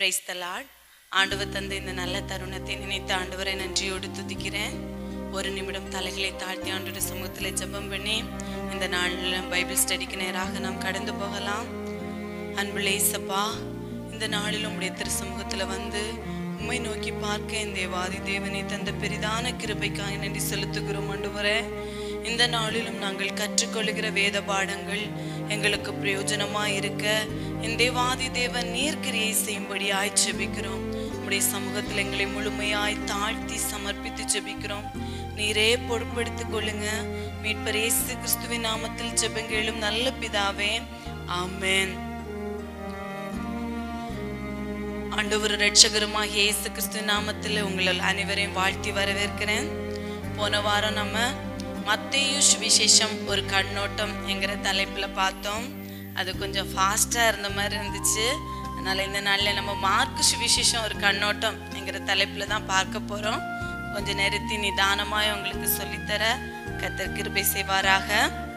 Price தலாட் ஆண்டவர் தந்த இந்த நல்ல தருணத்தை நினைத்து ஆண்டவரை நன்றியோடு துதிக்கிறேன் ஒரு நிமிடம் தலைகளை தாழ்த்தி ஆண்டோட சமூகத்தில் ஜெபம் பண்ணி இந்த நாளில் பைபிள் ஸ்டடிக்கு நேராக நாம் கடந்து போகலாம் அன்புள்ள இசப்பா இந்த நாளில் உம்முடைய திருசமூகத்தில் வந்து உம்மை நோக்கி பார்க்க இந்த தேவாதி தேவனை தந்த பெரிதான கிருபைக்காக நன்றி செலுத்துகிறோம் ஆண்டவரே இந்த நாளிலும் நாங்கள் கற்றுக்கொள்கிற வேத பாடங்கள் எங்களுக்கு பிரயோஜனமாய் இருக்க என் தேவாதி தேவன் நீர்க்கிரியை செய்யும்படி ஆய் ஜெபிக்கிறோம் உம்முடைய சமூகத்தில் எங்களை முழுமையாய் தாழ்த்தி சமர்ப்பித்து ஜெபிக்கிறோம் நீரே பொறுப்படுத்திக் கொள்ளுங்க மீட்பர் இயேசு கிறிஸ்துவின் நாமத்தில் ஜெபங்களும் நல்ல பிதாவே ஆமென் ஆண்டவர் ரட்சகருமாக இயேசு கிறிஸ்து நாமத்தில் உங்கள் அனைவரையும் வாழ்த்தி வரவேற்கிறேன் போன வாரம் நம்ம மத்தேயு சுவிசேஷம் ஒரு கண்ணோட்டம் என்கிற தலைப்பில் பார்த்தோம் அது கொஞ்சம் ஃபாஸ்ட்டாக இருந்த மாதிரி இருந்துச்சு அதனால் இந்த நாளில் நம்ம மார்க்கு சுவிசேஷம் ஒரு கண்ணோட்டம் என்கிற தலைப்பில் தான் பார்க்க போகிறோம் கொஞ்சம் நிறுத்தி நிதானமாய் உங்களுக்கு சொல்லித்தர கத்தர் கிருபை செய்வாராக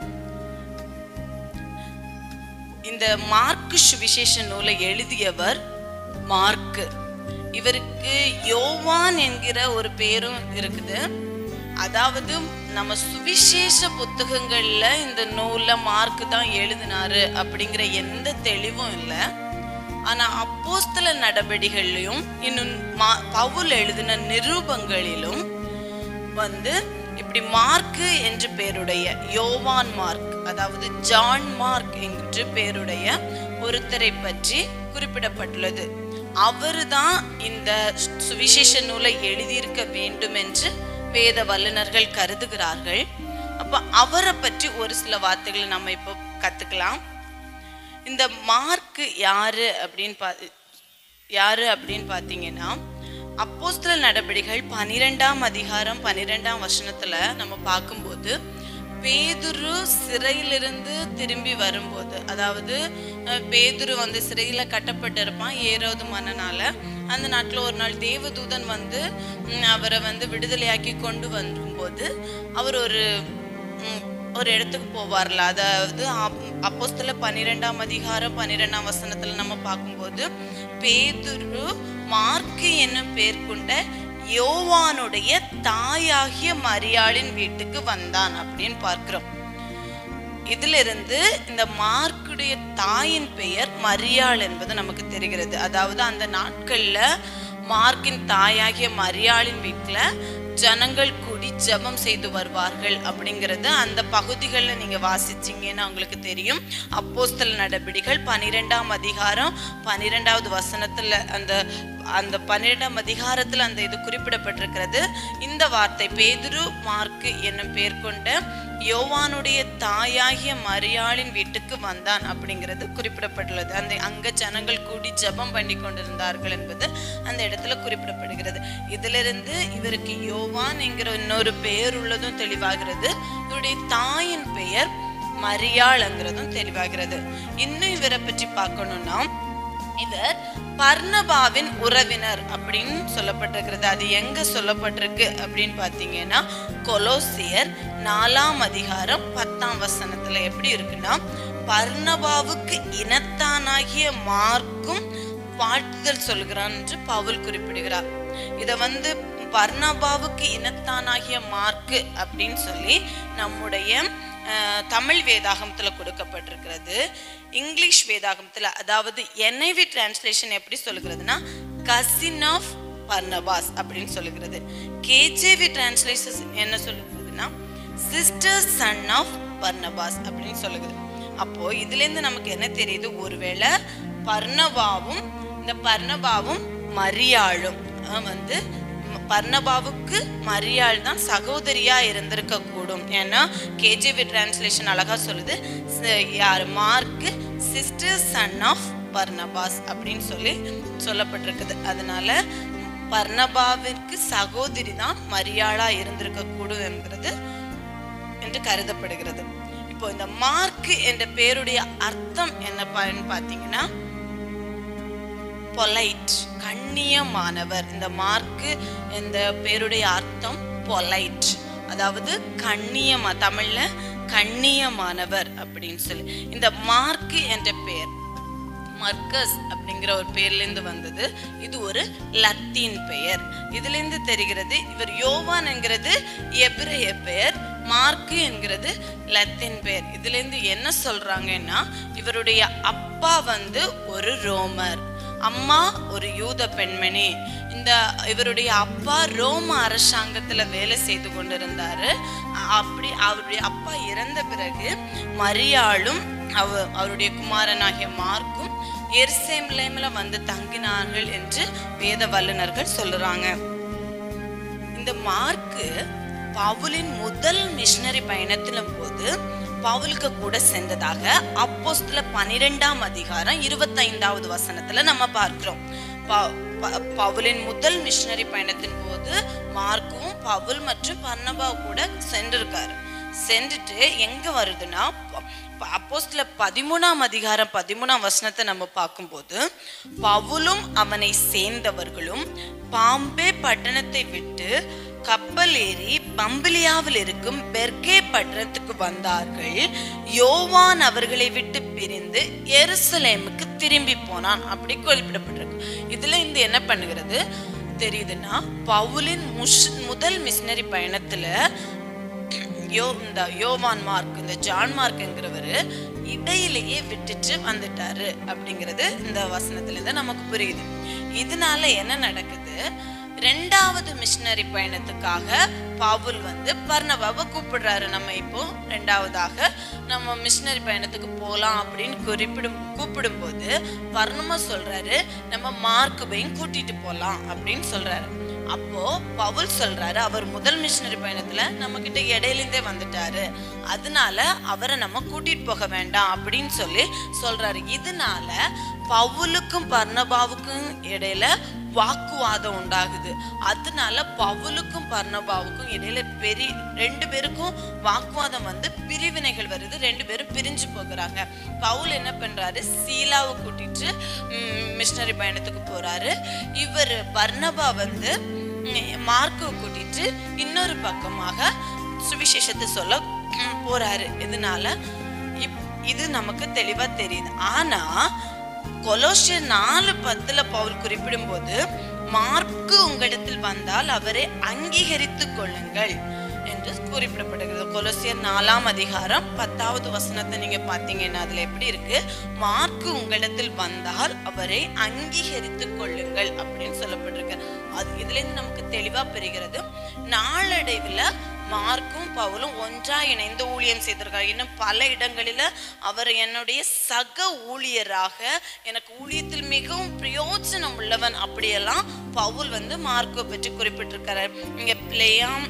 இந்த மார்க்கு சுவிசேஷ நூலை எழுதியவர் மார்க்கு இவருக்கு யோவான் என்கிற ஒரு பேரும் இருக்குது அதாவது நம்ம சுவிசேஷ புத்தகங்கள்ல இந்த நூலை மார்க்கு தான் எழுதினாரு அப்படிங்கிற எந்த தெளிவும் இல்லை ஆனா அப்போஸ்தல நடவடிக்கைகள்லையும் இன்னும் மா- பவுல் எழுதின நிரூபங்களிலும் வந்து இப்படி மார்க்கு என்று பேருடைய யோவான் மார்க் அதாவது ஜான் மார்க் என்று பேருடைய ஒருத்தரை பற்றி குறிப்பிடப்பட்டுள்ளது அவர்தான் இந்த சுவிசேஷ நூலை எழுதியிருக்க வேண்டும் என்று வேத வல்லுனர்கள் கருதுகிறார்கள் அப்ப அவரை பற்றி ஒரு சில வார்த்தைகளை நம்ம இப்போ கத்துக்கலாம் இந்த மார்க் யாரு அப்படின்னு பா யாரு அப்படின்னு பார்த்தீங்கன்னா அப்போஸ்தல நடபடிகள் பனிரெண்டாம் அதிகாரம் பனிரெண்டாம் வசனத்துல நம்ம பார்க்கும்போது பேதுரு சிறையிலிருந்து திரும்பி வரும்போது அதாவது அஹ், பேதுரு வந்து சிறையில கட்டப்பட்டு இருப்பான் ஏரோது மன்னனால அந்த நாட்டில் ஒரு நாள் தேவதூதன் வந்து ம், அவரை வந்து விடுதலையாக்கி கொண்டு வரும்போது அவர் ஒரு ம், ஒரு இடத்துக்கு போவார்ல அதாவது அப்போஸ்தல பன்னிரெண்டாம் அதிகாரம் பன்னிரெண்டாம் வசனத்துல நம்ம பார்க்கும்போது பேதுரு மார்க்கு என்னும் பேர் கொண்ட யோவானுடைய தாயாகிய மரியாளின் வீட்டுக்கு வந்தான் அப்படின்னு பார்க்கிறோம் இதிலிருந்து இந்த மார்க்குடைய தாயின் பெயர் மரியாள் என்பது நமக்கு தெரிகிறது அதாவது அந்த நாட்கள்ல மார்க்கின் தாயாகிய மரியாளின் வீட்டுல ஜனங்கள் கூடி ஜெபம் செய்து வருவார்கள் அப்படிங்கிறது அந்த பகுதிகளில் நீங்க வாசிச்சீங்கன்னா உங்களுக்கு தெரியும் அப்போஸ்தல நடபடிகள் பனிரெண்டாம் அதிகாரம் பனிரெண்டாவது வசனத்துல அந்த அந்த பன்னிரெண்டாம் அதிகாரத்துல அந்த இது குறிப்பிடப்பட்டிருக்கிறது இந்த வார்த்தை பேதுரு மார்க்கு என்னும் பேர் கொண்ட யோவானுடைய தாயாகிய மரியாளின் வீட்டுக்கு வந்தான் அப்படிங்கிறது குறிப்பிடப்பட்டுள்ளது அந்த அங்க ஜனங்கள் கூடி ஜெபம் பண்ணி கொண்டிருந்தார்கள் என்பது அந்த இடத்துல குறிப்பிடப்படுகிறது இதிலிருந்து இவருக்கு யோவான் என்கிற இன்னொரு பெயர் உள்ளதும் தெளிவாகிறது இவருடைய தாயின் பெயர் மரியாள்ங்கிறதும் தெளிவாகிறது இன்னும் இவரை பற்றி பார்க்கணும்னா இவர் பர்ணபாவின் உறவினர் அப்படின்னு சொல்லப்பட்டிருக்கிறது அது எங்க சொல்லப்பட்டிருக்கு அப்படின்னு பார்த்தீங்கன்னா கொலோசியர் நாலாம் அதிகாரம் பத்தாம் வசனத்துல எப்படி இருக்குன்னா பர்ணபாவுக்கு இனத்தானாகிய மார்க்கும் வாழ்த்துதல் சொல்கிறான் என்று பவுல் குறிப்பிடுகிறார் இதை வந்து பர்ணபாவுக்கு இனத்தானாகிய மார்க்கு அப்படின்னு சொல்லி நம்முடைய அஹ், தமிழ் வேதாகமத்துல கொடுக்கப்பட்டிருக்கிறது இங்கிலீஷ் வேதாகமத்துல அதாவது என்ஐவி டிரான்ஸ்லேஷன் எப்படி சொல்லுகிறதுனா கசின் ஆஃப் பர்னபாஸ் அப்படின்னு சொல்லுகிறது கேஜேவி டிரான்ஸ்லேஷன் என்ன சொல்லுகிறதுனா சிஸ்டர் சன் ஆஃப் பர்னபாஸ் அப்படின்னு சொல்லுகிறது அப்போ இதுல இருந்து நமக்கு என்ன தெரியுது ஒருவேளை பர்ணபாவும் இந்த பர்ணபாவும் மரியாளும் அஹ், வந்து ம- பர்ணபாவுக்கு மரியாள் தான் சகோதரியா இருந்திருக்க கூடும் ஏன்னா கேஜிவி டிரான்ஸ்லேஷன் அழகா சொல்லுது ச- யார் Mark sister son of Barnabas அப்படின்னு சொல்லி சொல்லப்பட்டிருக்குது அதனால பர்ணபாவிற்கு சகோதரி தான் மரியாளா இருந்திருக்க கூடும் என்கிறது என்று கருதப்படுகிறது இப்போ இந்த மார்க் என்ற பேருடைய அர்த்தம் என்ன பான்னு பார்த்தீங்கன்னா பொலைட் கண்ணியமானவர் இந்த மார்க்கு இந்த பேருடைய அர்த்தம் பொலைட் அதாவது கண்ணியமா தமிழ்ல கண்ணியமானவர் அப்படின்னு சொல்லி இந்த மார்க்கு என்ற பெயர் மர்கஸ் அப்படிங்கிற ஒரு பேர்லேருந்து வந்தது இது ஒரு லத்தீன் பெயர் இதுலேருந்து தெரிகிறது இவர் யோவான் என்கிறது எபிரேய பெயர் மார்க்கு என்கிறது லத்தீன் பெயர் இதுலேருந்து என்ன சொல்றாங்கன்னா இவருடைய அப்பா வந்து ஒரு ரோமர் அம்மா ஒரு யூத பெண்மணி இந்த இவருடைய அப்பா ரோம அரசாங்கத்துல வேலை செய்து கொண்டிருந்தாரு அ- அப்படி அவருடைய அப்பா இறந்த பிறகு மரியாளும் அவ அவருடைய குமாரனாகிய மார்க்கும் எருசலேம்ல வந்து தங்கினார்கள் என்று வேத வல்லுனர்கள் சொல்லுறாங்க இந்த மார்க்கு பவுலின் முதல் மிஷனரி பயணத்தின் போது பவுலுக்கு கூட சென்றதாக அப்போஸ்தல பனிரெண்டாம் அதிகாரம் இருபத்தைந்தாவது வசனத்துல நம்ம பார்க்கிறோம் ப- ப- பவுலின் முதல் மிஷனரி பயணத்தின் போது மார்க்கும் பவுல் மற்றும் பர்னபா கூட சென்றிருக்காரு சென்றுட்டு எங்க வருதுன்னா ப- அப்போஸ்தல பதிமூணாம் அதிகாரம் பதிமூணாம் வசனத்தை நம்ம பார்க்கும்போது பவுலும் அவனை சேர்ந்தவர்களும் பாம்பே பட்டணத்தை விட்டு கப்பல் ஏறி பம்பிலியாவில் இருக்கும் பெர்கே பட்டணத்துக்கு வந்தார்கள் யோவான் அவர்களை விட்டு பிரிந்து எருசலேமுக்கு திரும்பி போனான் அப்படி குறிப்பிடப்பட்டிருக்கு இதுல இந்த என்ன பண்ணுகிறது தெரியுதுன்னா பவுலின் முஷ் முதல் மிஷினரி பயணத்துல யோ இந்த யோவான் மார்க் இந்த ஜான் மார்க்ங்கிறவர் இடையிலேயே விட்டுட்டு வந்துட்டாரு அப்படிங்கிறது இந்த வசனத்துல இருந்து நமக்கு புரியுது இதனால என்ன நடக்குது ரெண்டாவது மிஷினரி பயணத்துக்காக பவுல் வந்து பர்ணபாவை கூப்பிடுறாரு நம்ம இப்போ ரெண்டாவதாக நம்ம மிஷினரி பயணத்துக்கு போகலாம் அப்படின்னு குறிப்பிடும் கூப்பிடும்போது பர்ணமா சொல்றாரு நம்ம மார்க்குபையும் கூட்டிட்டு போகலாம் அப்படின்னு சொல்றாரு அப்போ பவுல் சொல்றாரு அவர் முதல் மிஷினரி பயணத்துல நம்ம கிட்ட இடையிலிருந்தே வந்துட்டாரு அதனால அவரை நம்ம கூட்டிட்டு போக வேண்டாம் அப்படின்னு சொல்லி சொல்றாரு இதனால பவுலுக்கும் பர்ணபாவுக்கும் இடையில வாக்குவாதம் உண்டாகுது அதனால பவுலுக்கும் பர்ணபாவுக்கும் இடையில பெரிய ரெண்டு பேருக்கும் வாக்குவாதம் வந்து பிரிவினைகள் வருது ரெண்டு பேரும் பிரிஞ்சு போகிறாங்க பவுல் என்ன பண்றாரு சீலாவை கூட்டிட்டு மிஷினரி பயணத்துக்கு போறாரு இவர் பர்ணபா வந்து ம், மார்க்கை கூட்டிட்டு இன்னொரு பக்கமாக சுவிசேஷத்தை சொல்ல ம், போறாரு இதனால இப்- இது நமக்கு தெளிவா தெரியுது ஆனா கொலோசியர் நாலு பத்துல பவுல் குறிப்பிடும்போது மார்க்கு உங்களிடத்தில் வந்தால் அவரை அங்கீகரித்துக் கொள்ளுங்கள் என்று குறிப்பிடப்படுகிறது கொலோசியர் நாலாம் அதிகாரம் பத்தாவது வசனத்தை நீங்க பாத்தீங்கன்னா அதுல எப்படி இருக்கு மார்க்கு உங்களிடத்தில் வந்தால் அவரை அங்கீகரித்துக் கொள்ளுங்கள் அப்படின்னு சொல்லப்பட்டிருக்கு அது இதுல இருந்து நமக்கு தெளிவா பெறுகிறது நாளடைவுல மார்க்கும் பவுலும் ஒன்றா இணைந்து ஊழியம் செய்திருக்கார் இன்னும் பல இடங்களில அவர் என்னுடைய சக ஊழியராக எனக்கு ஊழியத்தில் மிகவும் பிரயோஜனம் உள்ளவன் அப்படியெல்லாம் பவுல் வந்து மார்க்கை பற்றி குறிப்பிட்டிருக்காரு இங்க பிளேயாம்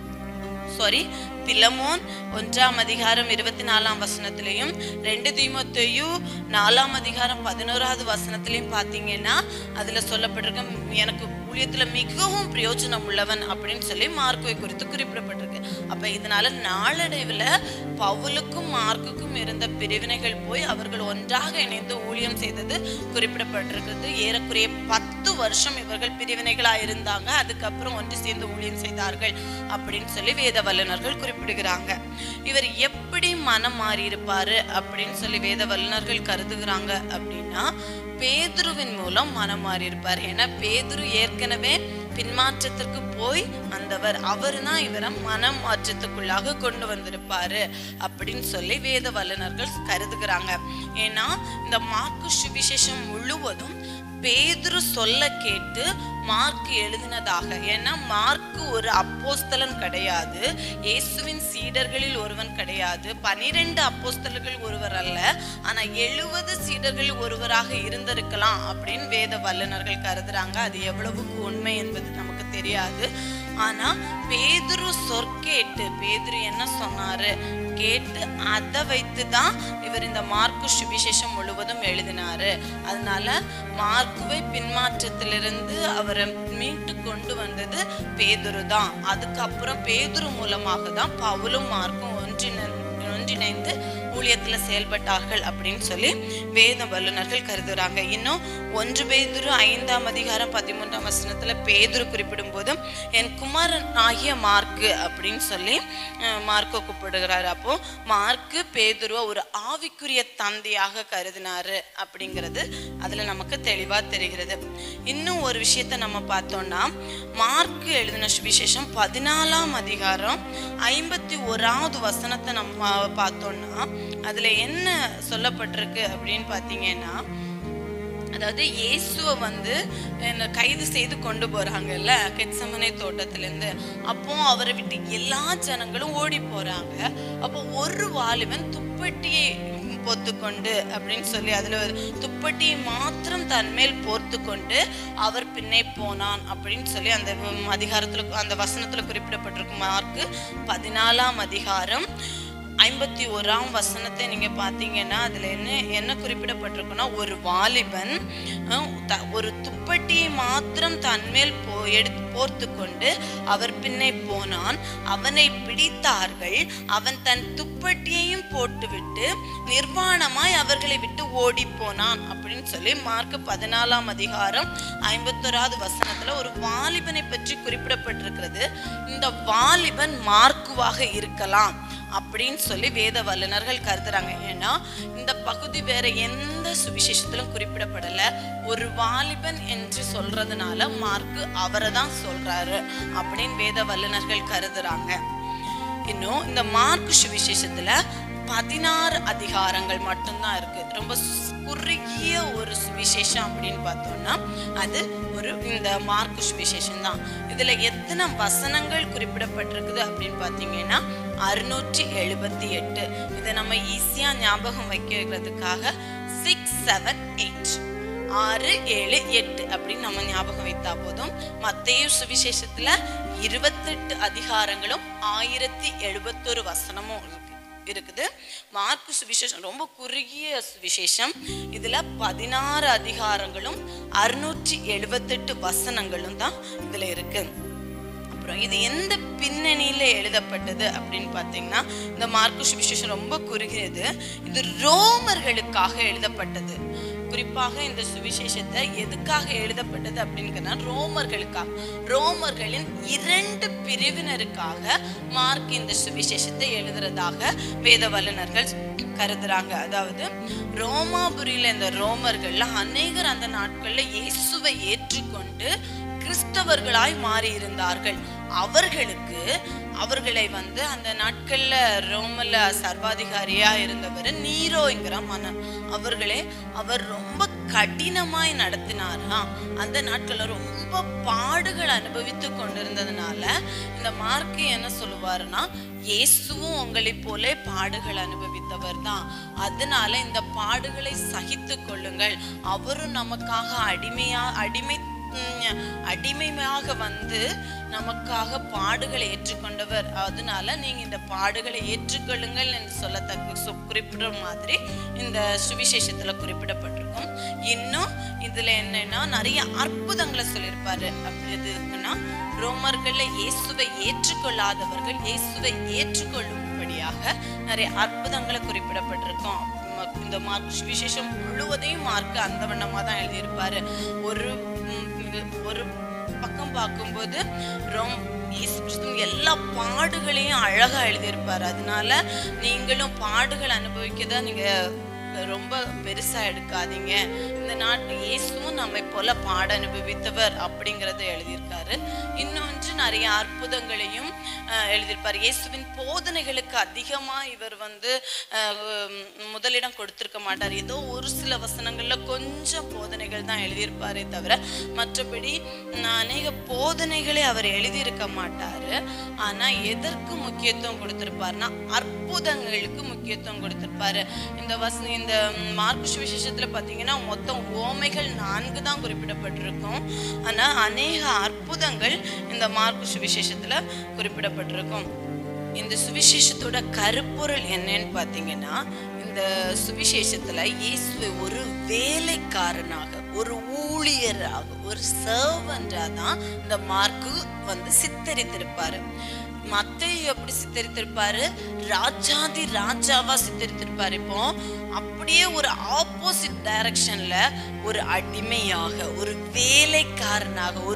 சாரி பிலமோன் ஒன்றாம் அதிகாரம் இருபத்தி நாலாம் வசனத்திலையும் ரெண்டு தீமோத்தேயு நாலாம் அதிகாரம் பதினோராவது வசனத்திலையும் பார்த்தீங்கன்னா அதுல சொல்லப்பட்டிருக்க எனக்கு ஊழியத்துல மிகவும் பிரயோஜனம் உள்ளவன் அப்படின்னு சொல்லி மார்க்குவை குறித்து குறிப்பிடப்பட்டிருக்கு அப்ப இதனால நாளடைவுல பவுலுக்கும் மார்க்குக்கும் இருந்த பிரிவினைகள் போய் அவர்கள் ஒன்றாக இணைந்து ஊழியம் செய்தது குறிப்பிடப்பட்டிருக்கிறது ஏறக்குறைய பத்து வருஷம் இவர்கள் பிரிவினைகளா இருந்தாங்க அதுக்கப்புறம் ஒன்று சேர்ந்து ஊழியம் செய்தார்கள் அப்படின்னு சொல்லி வேத வல்லுனர்கள் குறிப்பிடுகிறாங்க இவர் எப்படி மனம் மாறி இருப்பாரு அப்படின்னு சொல்லி வேத வல்லுனர்கள் கருதுகிறாங்க அப்படின்னா பேதுருவின் மூலம் மனம் மாறி இருப்பார் ஏன்னா பேதுரு ஏற்கனவே பின்மாற்றத்திற்கு போய் வந்தவர் அவர் தான் இவரை மனம் மாற்றத்துக்குள்ளாக கொண்டு வந்திருப்பாரு அப்படின்னு சொல்லி வேத வல்லுனர்கள் கருதுகிறாங்க ஏன்னா இந்த மார்க்கு சுவிசேஷம் முழுவதும் பேதுரு சொல்ல கேட்டு மார்க் எழுதினதாக ஏன்னா மார்க்கு ஒரு அப்போஸ்தலன் கிடையாது இயேசுவின் சீடர்களில் ஒருவன் கிடையாது பனிரெண்டு அப்போஸ்தலர்கள் ஒருவர் அல்ல ஆனா எழுபது சீடர்களில் ஒருவராக இருந்திருக்கலாம் அப்படின்னு வேத வல்லுனர்கள் கருதுறாங்க அது எவ்வளவுக்கு உண்மை என்பது நமக்கு தெரியாது ஆனா பேதுரு சொற்கேட்டு பேதுரு என்ன சொன்னாரு கேட்டு அதை வைத்து தான் இவர் இந்த மார்க்கு சுவிசேஷம் முழுவதும் எழுதினாரு அதனால மார்க்குவை பின்மாற்றத்திலிருந்து அவரை மீட்டு கொண்டு வந்தது பேதுரு தான் அதுக்கப்புறம் பேதுரு மூலமாக தான் பவுலும் மார்க்கும் ஒன்றிணை ஒன்றிணைந்து ஊழியத்துல செயல்பட்டார்கள் அப்படின்னு சொல்லி வேத வல்லுனர்கள் கருதுறாங்க இன்னும் ஒன்று பேதுரு ஐந்தாம் அதிகாரம் பதிமூன்றாம் வசனத்துல பேதுரு குறிப்பிடும் போது என் குமாரன் ஆகிய மார்க் மார்க்கு அப்படின்னு சொல்லி அஹ், மார்க்கை கூப்பிடுகிறாரு அப்போ மார்க்கு பேதுருவ ஒரு ஆவிக்குரிய தந்தையாக கருதினாரு அப்படிங்கிறது அதுல நமக்கு தெளிவா தெரிகிறது இன்னும் ஒரு விஷயத்தை நம்ம பார்த்தோம்னா மார்க்கு எழுதின சுவிசேஷம் பதினாலாம் அதிகாரம் ஐம்பத்தி ஓராவது வசனத்தை நம்ம பார்த்தோம்னா அதுல என்ன சொல்லப்பட்டிருக்கு அப்படின்னு பார்த்தீங்கன்னா அதாவது இயேசுவை வந்து என்ன கைது செய்து கொண்டு போறாங்கல்ல கெட்சமனை தோட்டத்திலேருந்து அப்போ அவரை விட்டு எல்லா ஜனங்களும் ஓடி போறாங்க அப்போ ஒரு வாலிபன் துப்பட்டியை பொத்துக்கொண்டு அப்படின்னு சொல்லி அதுல ஒரு துப்பட்டியை மாத்திரம் தன் மேல் போர்த்து கொண்டு அவர் பின்னே போனான் அப்படின்னு சொல்லி அந்த உம், அதிகாரத்துல அந்த வசனத்துல குறிப்பிடப்பட்டிருக்கும் மார்க்கு பதினாலாம் அதிகாரம் ஐம்பத்தி ஓராம் வசனத்தை நீங்க பார்த்தீங்கன்னா அதுல என்ன என்ன குறிப்பிடப்பட்டிருக்குன்னா ஒரு வாலிபன் அஹ், த- ஒரு துப்பட்டியை மாத்திரம் தன்மேல் போ எடுத்து போர்த்து கொண்டு அவர் பின்னே போனான் அவனை பிடித்தார்கள் அவன் தன் துப்பட்டியையும் போட்டுவிட்டு நிர்வாணமாய் அவர்களை விட்டு ஓடி போனான் அப்படின்னு சொல்லி மார்க் பதினாலாம் அதிகாரம் ஐம்பத்தோராவது வசனத்துல ஒரு வாலிபனை பற்றி குறிப்பிடப்பட்டிருக்கிறது இந்த வாலிபன் மார்க்குவாக இருக்கலாம் அப்படின்னு சொல்லி வேத வல்லுனர்கள் கருதுறாங்க ஏன்னா இந்த பகுதி வேற எந்த சுவிசேஷத்திலும் குறிப்பிடப்படல ஒரு வாலிபன் என்று சொல்றதுனால மார்க்கு அவரை தான் சொல்றாரு அப்படின்னு வேத வல்லுனர்கள் கருதுறாங்க இன்னும் இந்த மார்க்கு சுவிசேஷத்துல பதினாறு அதிகாரங்கள் மட்டும்தான் இருக்கு ரொம்ப சு- குறுகிய ஒரு சுவிசேஷம் அப்படின்னு பார்த்தோம்னா அது ஒரு இந்த மார்க்கு சுவிசேஷம் தான் இதுல எத்தனை வசனங்கள் குறிப்பிடப்பட்டிருக்குது அப்படின்னு பார்த்தீங்கன்னா அறுநூற்றி எழுபத்தி எட்டு இதை நம்ம ஈஸியா ஞாபகம் வைக்கிறதுக்காக சிக்ஸ் செவன் எயிட் ஆறு ஏழு எட்டு அப்படின்னு நம்ம ஞாபகம் வைத்தா போதும் மத்தேயு சுவிசேஷத்துல இருபத்தெட்டு அதிகாரங்களும் ஆயிரத்தி எழுபத்தொரு வசனமும் இருக்கு இருக்குது மார்க்கு சுவிசேஷம் ரொம்ப குறுகிய சுவிசேஷம் இதுல பதினாறு அதிகாரங்களும் அறுநூற்றி எழுபத்தெட்டு வசனங்களும் தான் இதுல இருக்கு அப்புறம் இது எந்த பின்னணியில எழுதப்பட்டது அப்படின்னு பார்த்தீங்கன்னா இந்த மார்க்கு சுவிசேஷம் ரொம்ப குறுகியது இது ரோமர்களுக்காக எழுதப்பட்டது குறிப்பாக இந்த சுவிசேஷத்தை எதுக்காக எழுதப்பட்டது அப்படின்னு ரோமர்களுக்காக ரோமர்களின் இரண்டு பிரிவினருக்காக மார்க் இந்த சுவிசேஷத்தை எழுதுறதாக வேத வல்லுனர்கள் கருதுறாங்க அதாவது ரோமாபுரியில இந்த ரோமர்கள்ல அநேகர் அந்த நாட்கள்ல இயேசுவை ஏற்றுக்கொண்டு கிறிஸ்தவர்களாய் மாறி இருந்தார்கள் அவர்களுக்கு அவர்களை வந்து அந்த நாட்கள்ல ரோமல சர்வாதிகாரியா இருந்தவர் நீரோங்கிற மன்னன் அவர்களே அவர் ரொம்ப கடினமாய் நடத்தினாராம் அந்த நாட்கள்ல ரொம்ப பாடுகள் அனுபவித்து கொண்டிருந்ததுனால இந்த மார்க்கு என்ன சொல்லுவாருன்னா இயேசுவும் உங்களைப் போல பாடுகள் அனுபவித்தவர் தான் அதனால இந்த பாடுகளை சகித்து கொள்ளுங்கள் அவரும் நமக்காக அடிமையா அடிமை உம், அடிமையாக வந்து நமக்காக பாடுகளை ஏற்றுக்கொண்டவர் அதனால நீங்க இந்த பாடுகளை ஏற்றுக்கொள்ளுங்கள் என்று சொல்லத்தக்க சொ- குறிப்பிடுற மாதிரி இந்த சுவிசேஷத்துல குறிப்பிடப்பட்டிருக்கும் இன்னும் இதுல என்னன்னா நிறைய அற்புதங்களை சொல்லியிருப்பாரு அப்படி எது இருக்குன்னா ரோமர்கள்ல இயேசுவை ஏற்றுக்கொள்ளாதவர்கள் இயேசுவை ஏற்றுக்கொள்ளும்படியாக நிறைய அற்புதங்களை குறிப்பிடப்பட்டிருக்கும் ம- இந்த மார்க் சுவிசேஷம் முழுவதையும் மார்க் அந்த வண்ணமா தான் எழுதியிருப்பாரு ஒரு ம், இது- ஒரு பக்கம் பார்க்கும்போது ரொம் இயேசு கிறிஸ்து எல்லா பாடுகளையும் அழகா எழுதியிருப்பாரு அதனால நீங்களும் பாடுகள் அனுபவிக்கதா நீங்க ரொம்ப பெருசா எடுக்காதீங்க இந்த நாட்டு இயேசுவும் நம்மை போல பாட அனுபவித்தவர் அப்படிங்கறத எழுதியிருக்காரு இன்னொன்று நிறைய அற்புதங்களையும் அஹ், எழுதியிருப்பார் இயேசுவின் போதனைகளுக்கு அதிகமா இவர் வந்து அஹ், உம், முதலிடம் கொடுத்திருக்க மாட்டார் ஏதோ ஒரு சில வசனங்கள்ல கொஞ்சம் போதனைகள் தான் எழுதியிருப்பாரே தவிர மற்றபடி உம், அநேக போதனைகளை அவர் எழுதியிருக்க மாட்டாரு ஆனா எதற்கு முக்கியத்துவம் கொடுத்திருப்பாருன்னா அற்புதங்களுக்கு முக்கியத்துவம் கொடுத்திருப்பாரு இந்த வச இந்த உம், மார்க்கு சுவிசேஷத்துல பாத்தீங்கன்னா மொத்தம் ஓமைகள் நான்கு தான் குறிப்பிடப்பட்டிருக்கும் ஆனா அநேக அற்புதங்கள் இந்த மார்க்கு சுவிசேஷத்துல குறிப்பிடப்பட்டிருக்கும் இந்த சுவிசேஷத்தோட கருப்பொருள் என்னன்னு பார்த்தீங்கன்னா இந்த சுவிசேஷத்துல இயேசுவை ஒரு வேலைக்காரனாக ஒரு ஊழியராக ஒரு சர்வெண்டா தான் இந்த மார்க்கு வந்து சித்தரித்திருப்பாரு மத்தேயு எப்படி சித்தரித்திருப்பாரு ராஜாதி ராஜாவா சித்தரித்திருப்பாரு இப்போ அப்படியே ஒரு ஆப்போசிட் டைரக்ஷன்ல ஒரு அடிமையாக ஒரு வேலைக்காரனாக ஒரு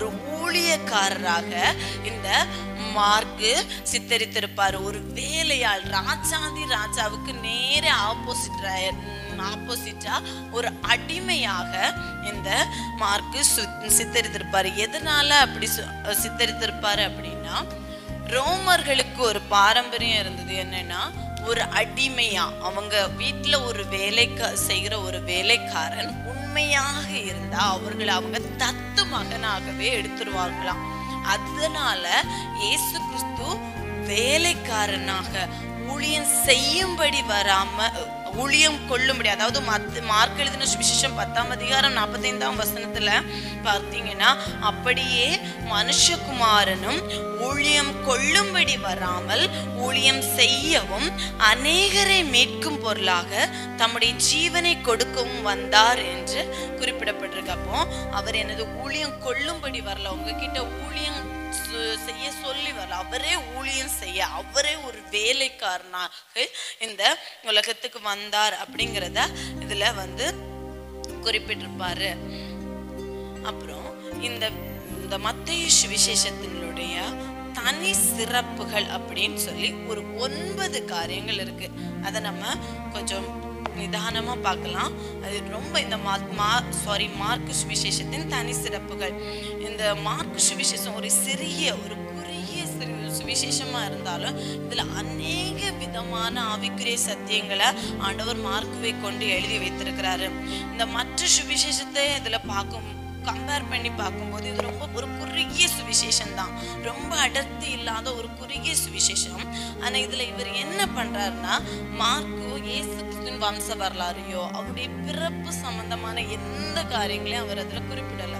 ஊழியக்காரராக இந்த மார்க்கு சித்தரித்திருப்பார் ஒரு வேலையாள் ராஜாதி ராஜாவுக்கு நேர ஆப்போசிட் ஆப்போசிட்டா ஒரு அடிமையாக இந்த மார்க்கு சு- சித்தரித்திருப்பாரு எதனால அப்படி சு- சித்தரித்திருப்பாரு அப்படின்னா ரோமர்களுக்கு ஒரு பாரம்பரியம் இருந்தது என்னன்னா ஒரு அடிமையா அவங்க வீட்ல ஒரு வேலை செய்கிற ஒரு வேலைக்காரன் உண்மையாக இருந்தா அவர்களை அவங்க தத்து மகனாகவே எடுத்துருவார்களாம் அதனால இயேசு கிறிஸ்து வேலைக்காரனாக ஊழியம் செய்யும்படி வராம ஊழியம் கொள்ளும்படி அதாவது மத்த மார்க் எழுதின சுவிசேஷம் பத்தாம் அதிகாரம் நாற்பத்தைந்தாம் வசனத்துல பார்த்தீங்கன்னா அப்படியே மனுஷகுமாரனும் ஊழியம் கொள்ளும்படி வராமல் ஊழியம் செய்யவும் அநேகரை மீட்கும் பொருளாக தம்முடைய ஜீவனை கொடுக்கவும் வந்தார் என்று குறிப்பிடப்பட்டிருக்கு அப்போ அவர் எனது ஊழியம் கொள்ளும்படி வரல உங்ககிட்ட ஊழியம் சு- செய்ய சொல்லி வரல அவரே ஊழியம் செய்ய அவரே ஒரு வேலைக்காரனாக இந்த உலகத்துக்கு வந்தார் அப்படிங்கிறத இதுல வந்து குறிப்பிட்டிருப்பாரு அப்புறம் இந்த இந்த மத்திய சுவிசேஷத்தினுடைய தனி சிறப்புகள் அப்படின்னு சொல்லி ஒரு ஒன்பது காரியங்கள் இருக்கு அதை நம்ம கொஞ்சம் நிதானமா பார்க்கலாம் அது ரொம்ப இந்த மா சாரி மார்க்கு சுவிசேஷத்தின் தனி சிறப்புகள் இந்த மார்க்கு சுவிசேஷம் ஒரு சிறிய ஒரு குறுகிய சிறு சுவிசேஷமா இருந்தாலும் இதுல அநேக விதமான ஆவிக்குரிய சத்தியங்களை ஆண்டவர் மார்க்குவை கொண்டு எழுதி வைத்திருக்கிறாரு இந்த மற்ற சுவிசேஷத்தை இதுல பார்க்கும் கம்பேர் பண்ணி பார்க்கும்போது இது ரொம்ப ஒரு குறுகிய சுவிசேஷம் தான் ரொம்ப அடர்த்தி இல்லாத ஒரு குறுகிய சுவிசேஷம் ஆனா இதுல இவர் என்ன பண்றாருன்னா மார்க்கு இயேசு கிறிஸ்துவின் வம்ச வரலாறையோ அவருடைய பிறப்பு சம்பந்தமான எந்த காரியங்களையும் அவர் அதுல குறிப்பிடல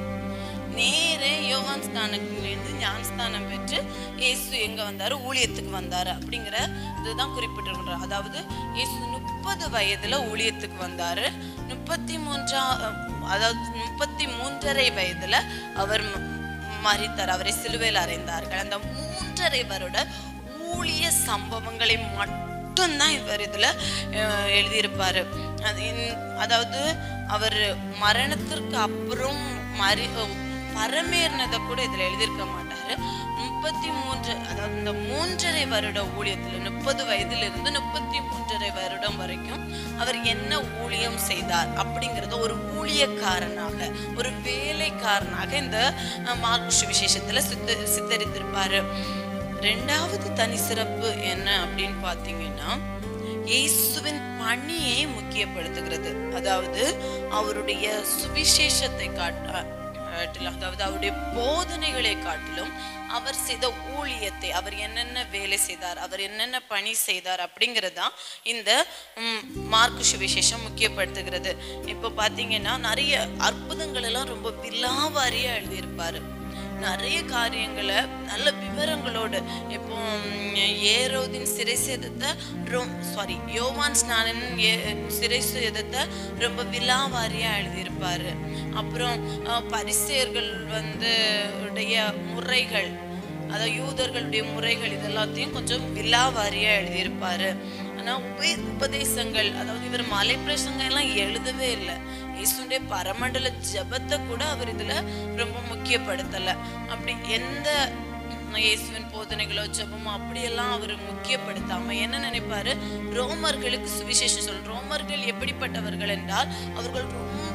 நேரே யோவான் ஸ்தானத்திலிருந்து ஞானஸ்தானம் பெற்று இயேசு எங்க வந்தாரு ஊழியத்துக்கு வந்தாரு அப்படிங்கிற இதுதான் குறிப்பிட்டிருக்கிறார் அதாவது இயேசு முப்பது வயதுல ஊழியத்துக்கு வந்தாரு முப்பத்தி மூன்றா அதாவது முப்பத்தி மூன்றரை வயதுல அவர் ம- மரித்தார் அவரை சிலுவையில் அறைந்தார்கள் அந்த மூன்றரை வருட ஊழிய சம்பவங்களை மட்டும்தான் இவர் இதுல அஹ், எழுதியிருப்பாரு அது இன்- அதாவது அவர் மரணத்திற்கு அப்புறம் மறி பரமேறினதை கூட இதுல எழுதியிருக்க மாட்டாரு முப்பத்தி மூன்று அதாவது இந்த மூன்றரை வருட ஊழியத்துல முப்பது வயதுல இருந்து முப்பத்தி மூன்றரை வருடம் வரைக்கும் அவர் என்ன ஊழியம் செய்தார் அப்படிங்கறத ஒரு ஊழியக்காரனாக ஒரு வேலைக்காரனாக இந்த அஹ், மார்க்கு சுவிசேஷத்துல சித்த சித்தரித்திருப்பாரு ரெண்டாவது தனி சிறப்பு என்ன அப்படின்னு பார்த்தீங்கன்னா இயேசுவின் பணியை முக்கியப்படுத்துகிறது அதாவது அவருடைய சுவிசேஷத்தை காட்ட காட்டிலும் அதாவது அவருடைய போதனைகளை காட்டிலும் அவர் செய்த ஊழியத்தை அவர் என்னென்ன வேலை செய்தார் அவர் என்னென்ன பணி செய்தார் அப்படிங்கிறதான் இந்த ம், மார்க்கு சுவிசேஷம் முக்கியப்படுத்துகிறது இப்போ பார்த்தீங்கன்னா நிறைய அற்புதங்கள் எல்லாம் ரொம்ப விலாவாரியா எழுதியிருப்பாரு நிறைய காரியங்களை நல்ல விவரங்களோடு இப்போ ம், ஏரோதின் சிறை சேதத்தை ரொம் சாரி யோவான் ஸ்நானன் ஏ- சிறை சேதத்தை ரொம்ப விலாவாரியா எழுதியிருப்பாரு அப்புறம் அஹ், பரிசேயர்கள் வந்து உடைய முறைகள் அதாவது யூதர்களுடைய முறைகள் இதெல்லாத்தையும் கொஞ்சம் விலாவாரியா எழுதியிருப்பாரு ஆனா உப உபதேசங்கள் அதாவது இவர் மலை பிரசங்கம் எல்லாம் எழுதவே இல்லை இயேசுடைய பரமண்டல ஜெபத்தை கூட அவர் இதுல ரொம்ப முக்கியப்படுத்தல அப்படி எந்த இயேசுவின் போதனைகளோ ஜெபமோ அப்படியெல்லாம் அவர் முக்கியப்படுத்தாம என்ன நினைப்பாரு ரோமர்களுக்கு சுவிசேஷம் சொல் ரோமர்கள் எப்படிப்பட்டவர்கள் என்றால் அவர்கள் ரொம்ப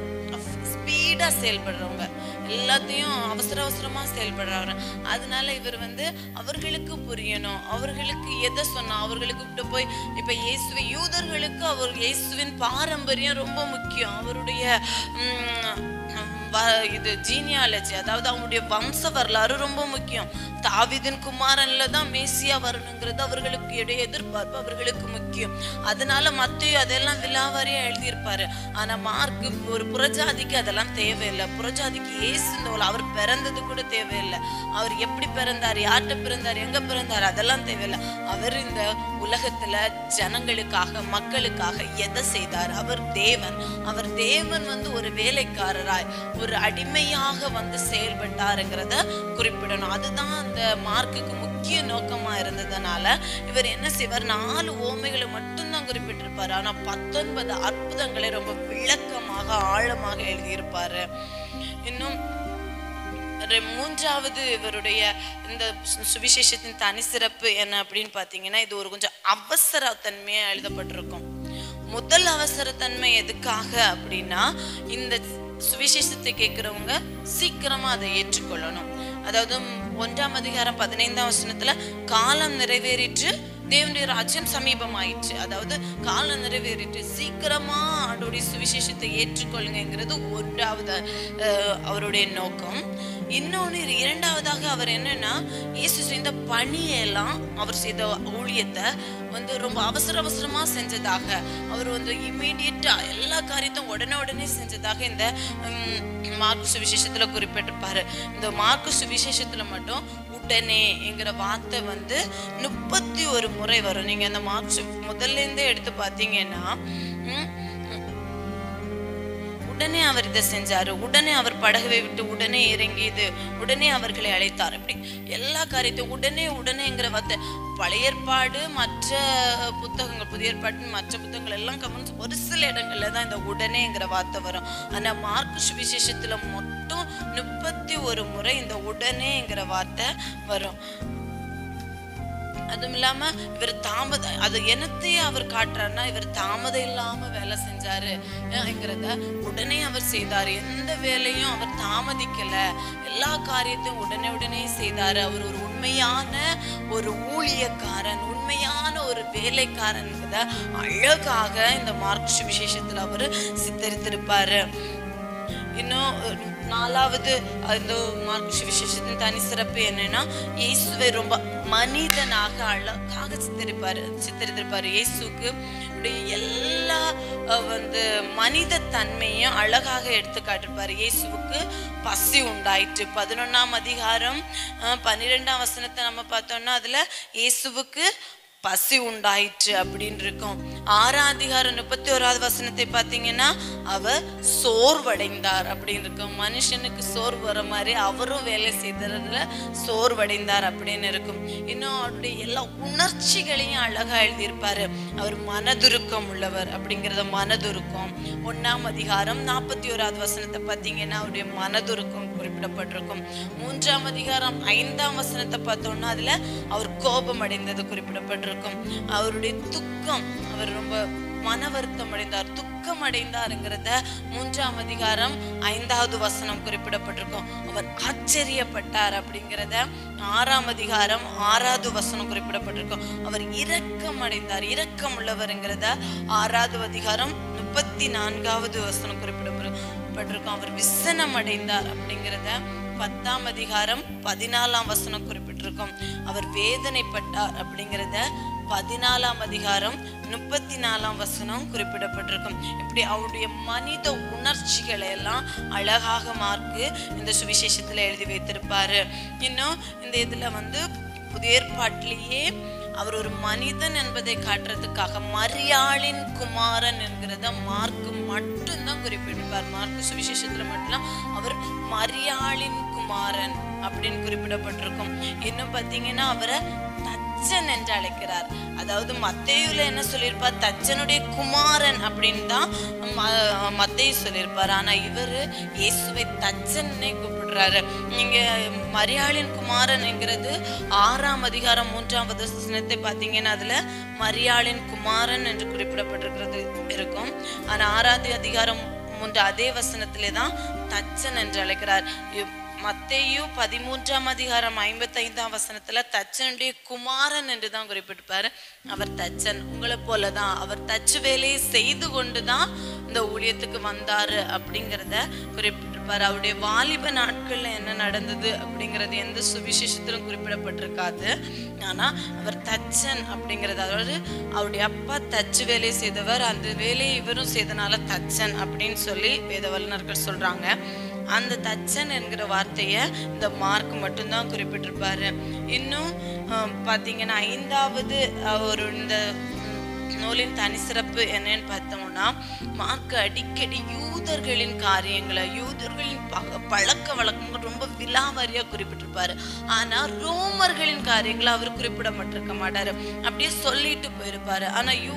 ஸ்பீடா செயல்படுறவங்க எல்லாத்தையும் அவசர அவசரமா செயல்படுறாங்க அதனால இவர் வந்து அவர்களுக்கு புரியணும் அவர்களுக்கு எதை சொன்னா அவர்களுக்கு கிட்ட போய் இப்ப இயேசுவை யூதர்களுக்கு அவர் இயேசுவின் பாரம்பரியம் ரொம்ப முக்கியம் அவருடைய உம், வ- இது ஜீனியாலஜி அதாவது அவங்களுடைய வம்ச வரலாறு ரொம்ப முக்கியம் தாவீதின் குமாரன்ல தான் மேசியா வரணுங்கிறது அவர்களுக்கு இடைய எதிர்பார்ப்பு அவர்களுக்கு முக்கியம் அதனால மத்தையும் அதெல்லாம் விலாவாரியா எழுதியிருப்பாரு ஆனா மார்க்கு ஒரு புறஜாதிக்கு அதெல்லாம் தேவையில்லை புறஜாதிக்கு ஏசு இந்த உல- அவர் பிறந்தது கூட தேவையில்லை அவர் எப்படி பிறந்தார் யார்கிட்ட பிறந்தார் எங்க பிறந்தார் அதெல்லாம் தேவையில்லை அவர் இந்த உலகத்துல ஜனங்களுக்காக மக்களுக்காக எதை செய்தார் அவர் தேவன் அவர் தேவன் வந்து ஒரு வேலைக்காரராய் ஒரு அடிமையாக வந்து செயல்பட்டாருங்கிறத குறிப்பிடணும் அதுதான் அந்த மார்க்குக்கு முக்கிய நோக்கமா இருந்ததுனால இவர் என்ன செய்வார் நாலு ஓமைகளை மட்டும்தான் குறிப்பிட்டிருப்பாரு ஆனா பத்தொன்பது அற்புதங்களை ரொம்ப விளக்கமாக ஆழமாக எழுதியிருப்பாரு இன்னும் ஒரு மூன்றாவது இவருடைய இந்த சு- சுவிசேஷத்தின் தனி சிறப்பு என்ன அப்படின்னு பார்த்தீங்கன்னா இது ஒரு கொஞ்சம் அவசர தன்மையா எழுதப்பட்டிருக்கும் முதல் அவசரத்தன்மை எதுக்காக அப்படின்னா இந்த சுவிசேஷத்தை கேட்குறவங்க சீக்கிரமா அதை ஏற்றுக்கொள்ளணும் அதாவது ஒன்றாம் அதிகாரம் பதினைந்தாம் வசனத்துல காலம் நிறைவேறிற்று தேவனுடைய ராஜ்யம் சமீபமாயிற்று அதாவது காலம் நிறைவேறிட்டு சீக்கிரமா ஆண்டோடைய சுவிசேஷத்தை ஏற்றுக்கொள்ளுங்கிறது ஒன்றாவது அஹ், அவருடைய நோக்கம் இன்னொன்று இரண்டாவதாக அவர் என்னன்னா இயேசு செய்த பணியெல்லாம் அவர் செய்த ஊழியத்தை வந்து ரொம்ப அவசர அவசரமா செஞ்சதாக அவர் வந்து இம்மீடியட்டா எல்லா காரியத்தையும் உடனே உடனே செஞ்சதாக இந்த உம், மார்க்கு சுவிசேஷத்துல குறிப்பிட்டிருப்பாரு இந்த மார்க்கு சுவிசேஷத்துல மட்டும் உடனே என்கிற வார்த்தை வந்து முப்பத்தி ஒரு முறை வரும் நீங்க அந்த மார்க் சு- முதல்ல இருந்தே எடுத்து பார்த்தீங்கன்னா உம், உடனே அவர் இதை செஞ்சாரு உடனே அவர் படகை விட்டு உடனே இறங்கியது உடனே அவர்களை அழைத்தார் இப்படி எல்லா காரியத்தையும் உடனே உடனேங்கிற வார்த்தை பழைய ஏற்பாடு மற்ற புத்தகங்கள் புதிய ஏற்பாட்டின் மற்ற புத்தகங்கள் எல்லாம் கவனிச்சு ஒரு சில இடங்கள்ல தான் இந்த உடனேங்கிற வார்த்தை வரும் ஆனா மார்க்கு சுவிசேஷத்துல மட்டும் முப்பத்தி ஒரு முறை இந்த உடனேங்கிற வார்த்தை வரும் அதுவும் இல்லாம இவர் தாமத அது என்னத்தையே அவர் காட்டுறாருன்னா இவர் தாமதம் இல்லாம வேலை செஞ்சாரு ங்கிறத உடனே அவர் செய்தார் எந்த வேலையும் அவர் தாமதிக்கல எல்லா காரியத்தையும் உடனே உடனே செய்தாரு அவர் ஒரு உண்மையான ஒரு ஊழியக்காரன் உண்மையான ஒரு வேலைக்காரன்கிறத அழகாக இந்த மார்க் சுவிசேஷத்துல அவர் சித்தரித்திருப்பாரு இன்னும் அஹ், நாலாவது அந்த மார்க் விசேஷத்தின் தனி சிறப்பு என்னன்னா இயேசுவை ரொம்ப மனிதனாக அழகாக சித்தரிப்பாரு சித்தரித்திருப்பாரு இயேசுக்கு இப்படி எல்லா அஹ், வந்து மனித தன்மையும் அழகாக எடுத்து காட்டிருப்பாரு இயேசுவுக்கு பசி உண்டாயிற்று பதினொன்னாம் அதிகாரம் அஹ், பன்னிரெண்டாம் வசனத்தை நம்ம பார்த்தோம்னா அதுல இயேசுவுக்கு பசி உண்டாயிற்று அப்படின்னு இருக்கும் ஆறாம் அதிகாரம் முப்பத்தி ஓராவது வசனத்தை பார்த்தீங்கன்னா அவர் சோர்வடைந்தார் அப்படின்னு இருக்கும் மனுஷனுக்கு சோர்வு வர மாதிரி அவரும் வேலை செய்ததுல சோர்வடைந்தார் அப்படின்னு இருக்கும் இன்னும் அவருடைய எல்லா உணர்ச்சிகளையும் அழகா எழுதியிருப்பாரு அவர் மனதுருக்கம் உள்ளவர் அப்படிங்கிறத மனதுருக்கம் ஒண்ணாம் அதிகாரம் நாற்பத்தி ஓராவது வசனத்தை பார்த்தீங்கன்னா அவருடைய மனதுருக்கம் குறிப்பிடப்பட்டிருக்கும் மூன்றாம் அதிகாரம் ஐந்தாம் வசனத்தை பார்த்தோம்னா அதுல அவர் கோபம் அடைந்தது குறிப்பிடப்பட்டிருக்கும் அவருடைய துக்கம் அவர் ரொம்ப மன வருத்தம் அடைந்தார் துக்கம் அடைந்தாருங்கிறத மூன்றாம் அதிகாரம் ஐந்தாவது வசனம் குறிப்பிடப்பட்டிருக்கும் அவர் ஆச்சரியப்பட்டார் அப்படிங்கிறத ஆறாம் அதிகாரம் ஆறாவது வசனம் குறிப்பிடப்பட்டிருக்கும் அவர் இரக்கம் அடைந்தார் இரக்கம் உள்ளவருங்கிறத ஆறாவது அதிகாரம் முப்பத்தி நான்காவது வசனம் குறிப்பிடப்பட்டிருக்கும் அவர் விசனம் அடைந்தார் அப்படிங்கிறத பத்தாம் அதிகாரம் பதினாலாம் வசனம் குறிப்பிட்டிருக்கும் அவர் வேதனைப்பட்டார் அப்படிங்கிறத பதினாலாம் அதிகாரம் முப்பத்தி நாலாம் வசனம் குறிப்பிடப்பட்டிருக்கும் இப்படி அவருடைய மனித உணர்ச்சிகளை எல்லாம் அழகாக மார்க்கு இந்த சுவிசேஷத்துல எழுதி வைத்திருப்பாரு இன்னும் இந்த இதுல வந்து புதிய ஏற்பாட்டிலேயே அவர் ஒரு மனிதன் என்பதை காட்டுறதுக்காக மரியாளின் குமாரன் என்கிறத மார்க்கு மட்டும்தான் குறிப்பிட்டிருப்பார் மார்க்கு சுவிசேஷத்துல மட்டும் அவர் மரியாளின் குமாரன் அப்படின்னு குறிப்பிடப்பட்டிருக்கும் இன்னும் பார்த்தீங்கன்னா அவரை தச்சன் என்று அழைக்கிறார் அதாவது மத்தேயுல என்ன சொல்லியிருப்பார் தச்சனுடைய குமாரன் அப்படின்னு தான் ம- மத்தேயு சொல்லியிருப்பார் ஆனா இவரு இயேசுவை தச்சன்னே கூப்பிடுறாரு நீங்க மரியாளின் குமாரன்ங்கிறது ஆறாம் அதிகாரம் மூன்றாம் வசனத்தை பார்த்தீங்கன்னா அதுல மரியாளின் குமாரன் என்று குறிப்பிடப்பட்டிருக்கிறது இருக்கும் ஆனா ஆறாவது அதிகாரம் மூன்று அதே வசனத்திலே தான் தச்சன் என்று அழைக்கிறார் இவ்- மத்தேயு பதிமூன்றாம் அதிகாரம் ஐம்பத்தைந்தாம் வசனத்துல தச்சனுடைய குமாரன் என்று தான் குறிப்பிட்டிருப்பாரு அவர் தச்சன் உங்களை போல தான் அவர் தச்சு வேலையை செய்து கொண்டு தான் இந்த ஊழியத்துக்கு வந்தாரு அப்படிங்கிறத குறிப்பிட்டிருப்பாரு அவருடைய வாலிப நாட்கள்ல என்ன நடந்தது அப்படிங்கிறது எந்த சுவிசேஷத்திலும் குறிப்பிடப்பட்டிருக்காது ஆனா அவர் தச்சன் அப்படிங்கிறது அதாவது அவருடைய அப்பா தச்சு வேலையை செய்தவர் அந்த வேலையை இவரும் செய்தனால தச்சன் அப்படின்னு சொல்லி வேத வல்லுநர்கள் சொல்றாங்க அந்த தச்சன் என்கிற வார்த்தையை இந்த மார்க் மட்டும்தான் குறிப்பிட்டிருப்பாரு இன்னும் அஹ், பார்த்தீங்கன்னா ஐந்தாவது அஹ், ஒரு இந்த ம், நூலின் தனி சிறப்பு என்னன்னு பார்த்தோம்னா மார்க் அடிக்கடி யூதர்களின் காரியங்களை யூதர்களின் ப- பழக்க வழக்கங்கள் ரொம்ப விலாவாரியா குறிப்பிட்டிருப்பாரு ஆனா ரோமர்களின் காரியங்களை அவர் குறிப்பிட மாட்டிருக்க மாட்டாரு அப்படியே சொல்லிட்டு போயிருப்பாரு ஆனா யூதர்களுடைய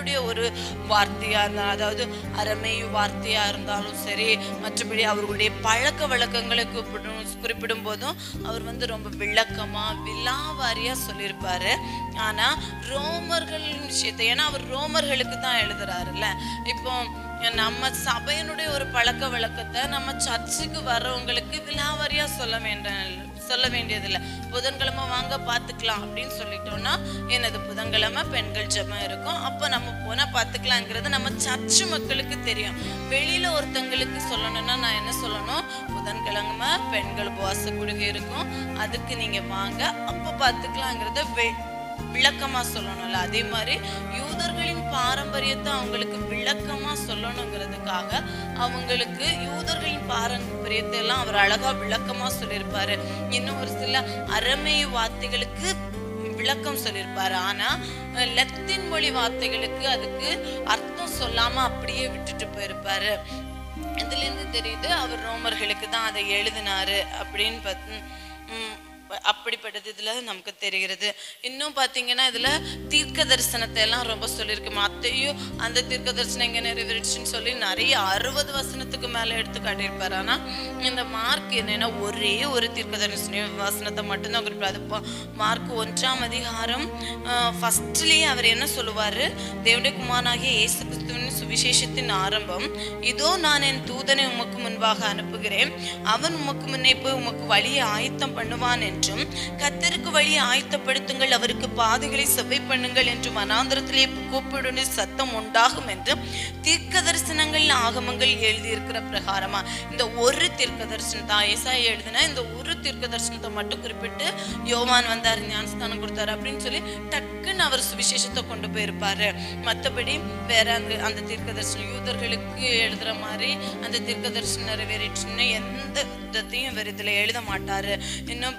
அவர்களுடைய ஒரு வார்த்தையா இருந்தாலும் அதாவது அரமேயு வார்த்தையா இருந்தாலும் சரி மற்றபடி அவர்களுடைய பழக்க வழக்கங்களை குறிப்பிடும் குறிப்பிடும் போதும் அவர் வந்து ரொம்ப விளக்கமா விலாவாரியா சொல்லியிருப்பாரு ஆனா ரோமர்கள் விஷயத்தை ஏன்னா அவர் ரோமர்களுக்கு தான் எழுதுறாருல்ல இப்போ நம்ம சபையினுடைய ஒரு பழக்க வழக்கத்தை நம்ம சர்ச்சுக்கு வர்றவங்களுக்கு விலாவாரியா சொல்ல வேண்டாம் சொல்ல வேண்டியதில்லை புதன்கிழமை வாங்க பார்த்துக்கலாம் அப்படின்னு சொல்லிட்டோம்னா என்னது புதன்கிழமை பெண்கள் ஜெபம் இருக்கும் அப்போ நம்ம போனால் பார்த்துக்கலாங்கிறது நம்ம சர்ச்சு மக்களுக்கு தெரியும் வெளியில ஒருத்தங்களுக்கு சொல்லணும்னா நான் என்ன சொல்லணும் புதன்கிழமை பெண்கள் உபவாச குடுகை இருக்கும் அதுக்கு நீங்க வாங்க அப்போ பார்த்துக்கலாங்கிறத வெ விளக்கமா சொல்லணும்ல அதே மாதிரி யூதர்களின் பாரம்பரியத்தை அவங்களுக்கு விளக்கமா சொல்லணுங்கிறதுக்காக அவங்களுக்கு யூதர்களின் பாரம்பரியத்தை எல்லாம் அவர் அழகா விளக்கமா சொல்லியிருப்பாரு இன்னும் ஒரு சில அரமேய வார்த்தைகளுக்கு விளக்கம் சொல்லியிருப்பாரு ஆனா அஹ், லத்தீன் மொழி வார்த்தைகளுக்கு அதுக்கு அர்த்தம் சொல்லாம அப்படியே விட்டுட்டு போயிருப்பாரு இதுல இருந்து தெரியுது அவர் ரோமர்களுக்கு தான் அதை எழுதினாரு அப்படின்னு பார்த்து ம், அப்படிப்பட்டது இதுல நமக்கு தெரிகிறது இன்னும் பாத்தீங்கன்னா இதுல தீர்க்க தரிசனத்தை எல்லாம் ரொம்ப சொல்லியிருக்கு மத்தையும் அந்த தீர்க்க தரிசனம் எங்க நிறைவேறிச்சுன்னு சொல்லி நிறைய அறுபது வசனத்துக்கு மேல எடுத்து காட்டியிருப்பாரு ஆனா இந்த மார்க் என்னன்னா ஒரே ஒரு தீர்க்க தரிசன வசனத்தை மட்டும்தான் குறிப்பாரு அது பா- மார்க் ஒன்றாம் அதிகாரம் ஃபர்ஸ்ட்லயே அவர் என்ன சொல்லுவாரு தேவனுடைய குமாரனாகிய இயேசு கிறிஸ்துவின் சுவிசேஷத்தின் ஆரம்பம் இதோ நான் என் தூதனை உமக்கு முன்பாக அனுப்புகிறேன் அவன் உமக்கு முன்னே போய் உமக்கு வழியை ஆயத்தம் பண்ணுவான் என்றும் கத்தருக்கு வழியை ஆயத்தப்படுத்துங்கள் அவருக்கு பாதைகளை செவ்வை பண்ணுங்கள் என்றும் வனாந்திரத்திலே கூப்பிடுன்னு சத்தம் உண்டாகும் என்று தீர்க்க தரிசனங்கள் ஆகமங்கள் எழுதியிருக்கிற பிரகாரமா இந்த ஒரு தீர்க்க தரிசனம் தான் ஏசாயா எழுதின இந்த ஒரு தீர்க்க தரிசனத்தை மட்டும் குறிப்பிட்டு யோவான் வந்தார் ஞானஸ்தானம் கொடுத்தாரு அப்படின்னு சொல்லி டக்குன்னு அவர் சுவிசேஷத்தை கொண்டு போயிருப்பாரு மற்றபடி வேற அந்த அந்த தீர்க்க தரிசனம் யூதர்களுக்கு எழுதுற மாதிரி அந்த தீர்க்க தரிசனம் நிறைவேறிச்சுன்னு எந்த விதத்தையும் இவர் இதுல எழுத மாட்டாரு இன்னும்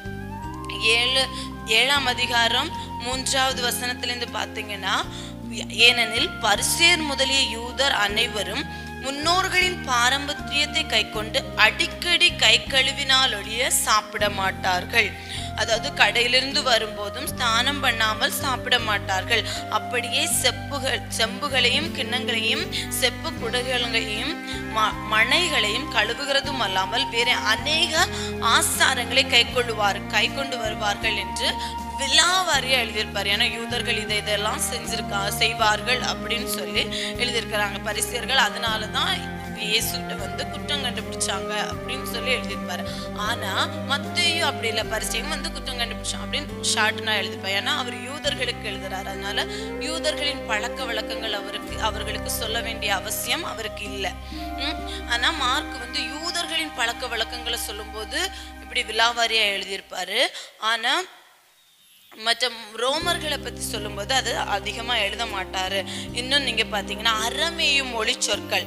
ஏழு ஏழாம் அதிகாரம் மூன்றாவது வசனத்திலிருந்து பார்த்தீங்கன்னா ஏனெனில் பரிசேர் முதலிய யூதர் அனைவரும் முன்னோர்களின் பாரம்பரியத்தை கைக்கொண்டு அடிக்கடி கை கழுவினால் ஒழிய சாப்பிட மாட்டார்கள் அதாவது கடையிலிருந்து வரும்போதும் ஸ்நானம் பண்ணாமல் சாப்பிட மாட்டார்கள் அப்படியே செப்புகள் செம்புகளையும் கிண்ணங்களையும் செப்பு குடங்களையும் ம- மணைகளையும் கழுவுகிறதும் அல்லாமல் வேற அநேக ஆசாரங்களை கை கொள்ளுவார் கை கொண்டு வருவார்கள் என்று விலாவாரியா எழுதியிருப்பார் ஏன்னா யூதர்கள் இதை இதெல்லாம் செஞ்சிருக்கா செய்வார்கள் அப்படின்னு சொல்லி எழுதியிருக்கிறாங்க பரிசியர்கள் அதனால தான் இயேசுகிட்ட வந்து குற்றம் கண்டுபிடிச்சாங்க அப்படின்னு சொல்லி எழுதியிருப்பாரு ஆனா மத்தையும் அப்படி இல்லை பரிசையும் வந்து குற்றம் கண்டுபிடிச்சான் அப்படின்னு ஷார்ட்னா எழுதிப்பார் ஏன்னா அவர் யூதர்களுக்கு எழுதுறாரு அதனால யூதர்களின் பழக்க வழக்கங்கள் அவருக்கு அவர்களுக்கு சொல்ல வேண்டிய அவசியம் அவருக்கு இல்லை ம்? ஆனா மார்க் வந்து யூதர்களின் பழக்க வழக்கங்களை சொல்லும்போது இப்படி விலாவாரியா எழுதியிருப்பாரு ஆனா மற்ற ரோமர்களை பத்தி சொல்லும்போது அது அதிகமா எழுத மாட்டாரு இன்னும் நீங்க பாத்தீங்கன்னா அறமேயும் மொழி சொற்கள்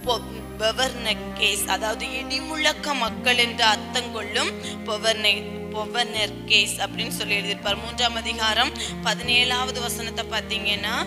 கேஸ் அதாவது இடிமுழக்க மக்கள் என்று அர்த்தம் கொள்ளும் பொவர்னை பொவர்னர் கேஸ் அப்படின்னு சொல்லி எழுதியிருப்பார் மூன்றாம் அதிகாரம் பதினேழாவது வசனத்தை பார்த்தீங்கன்னா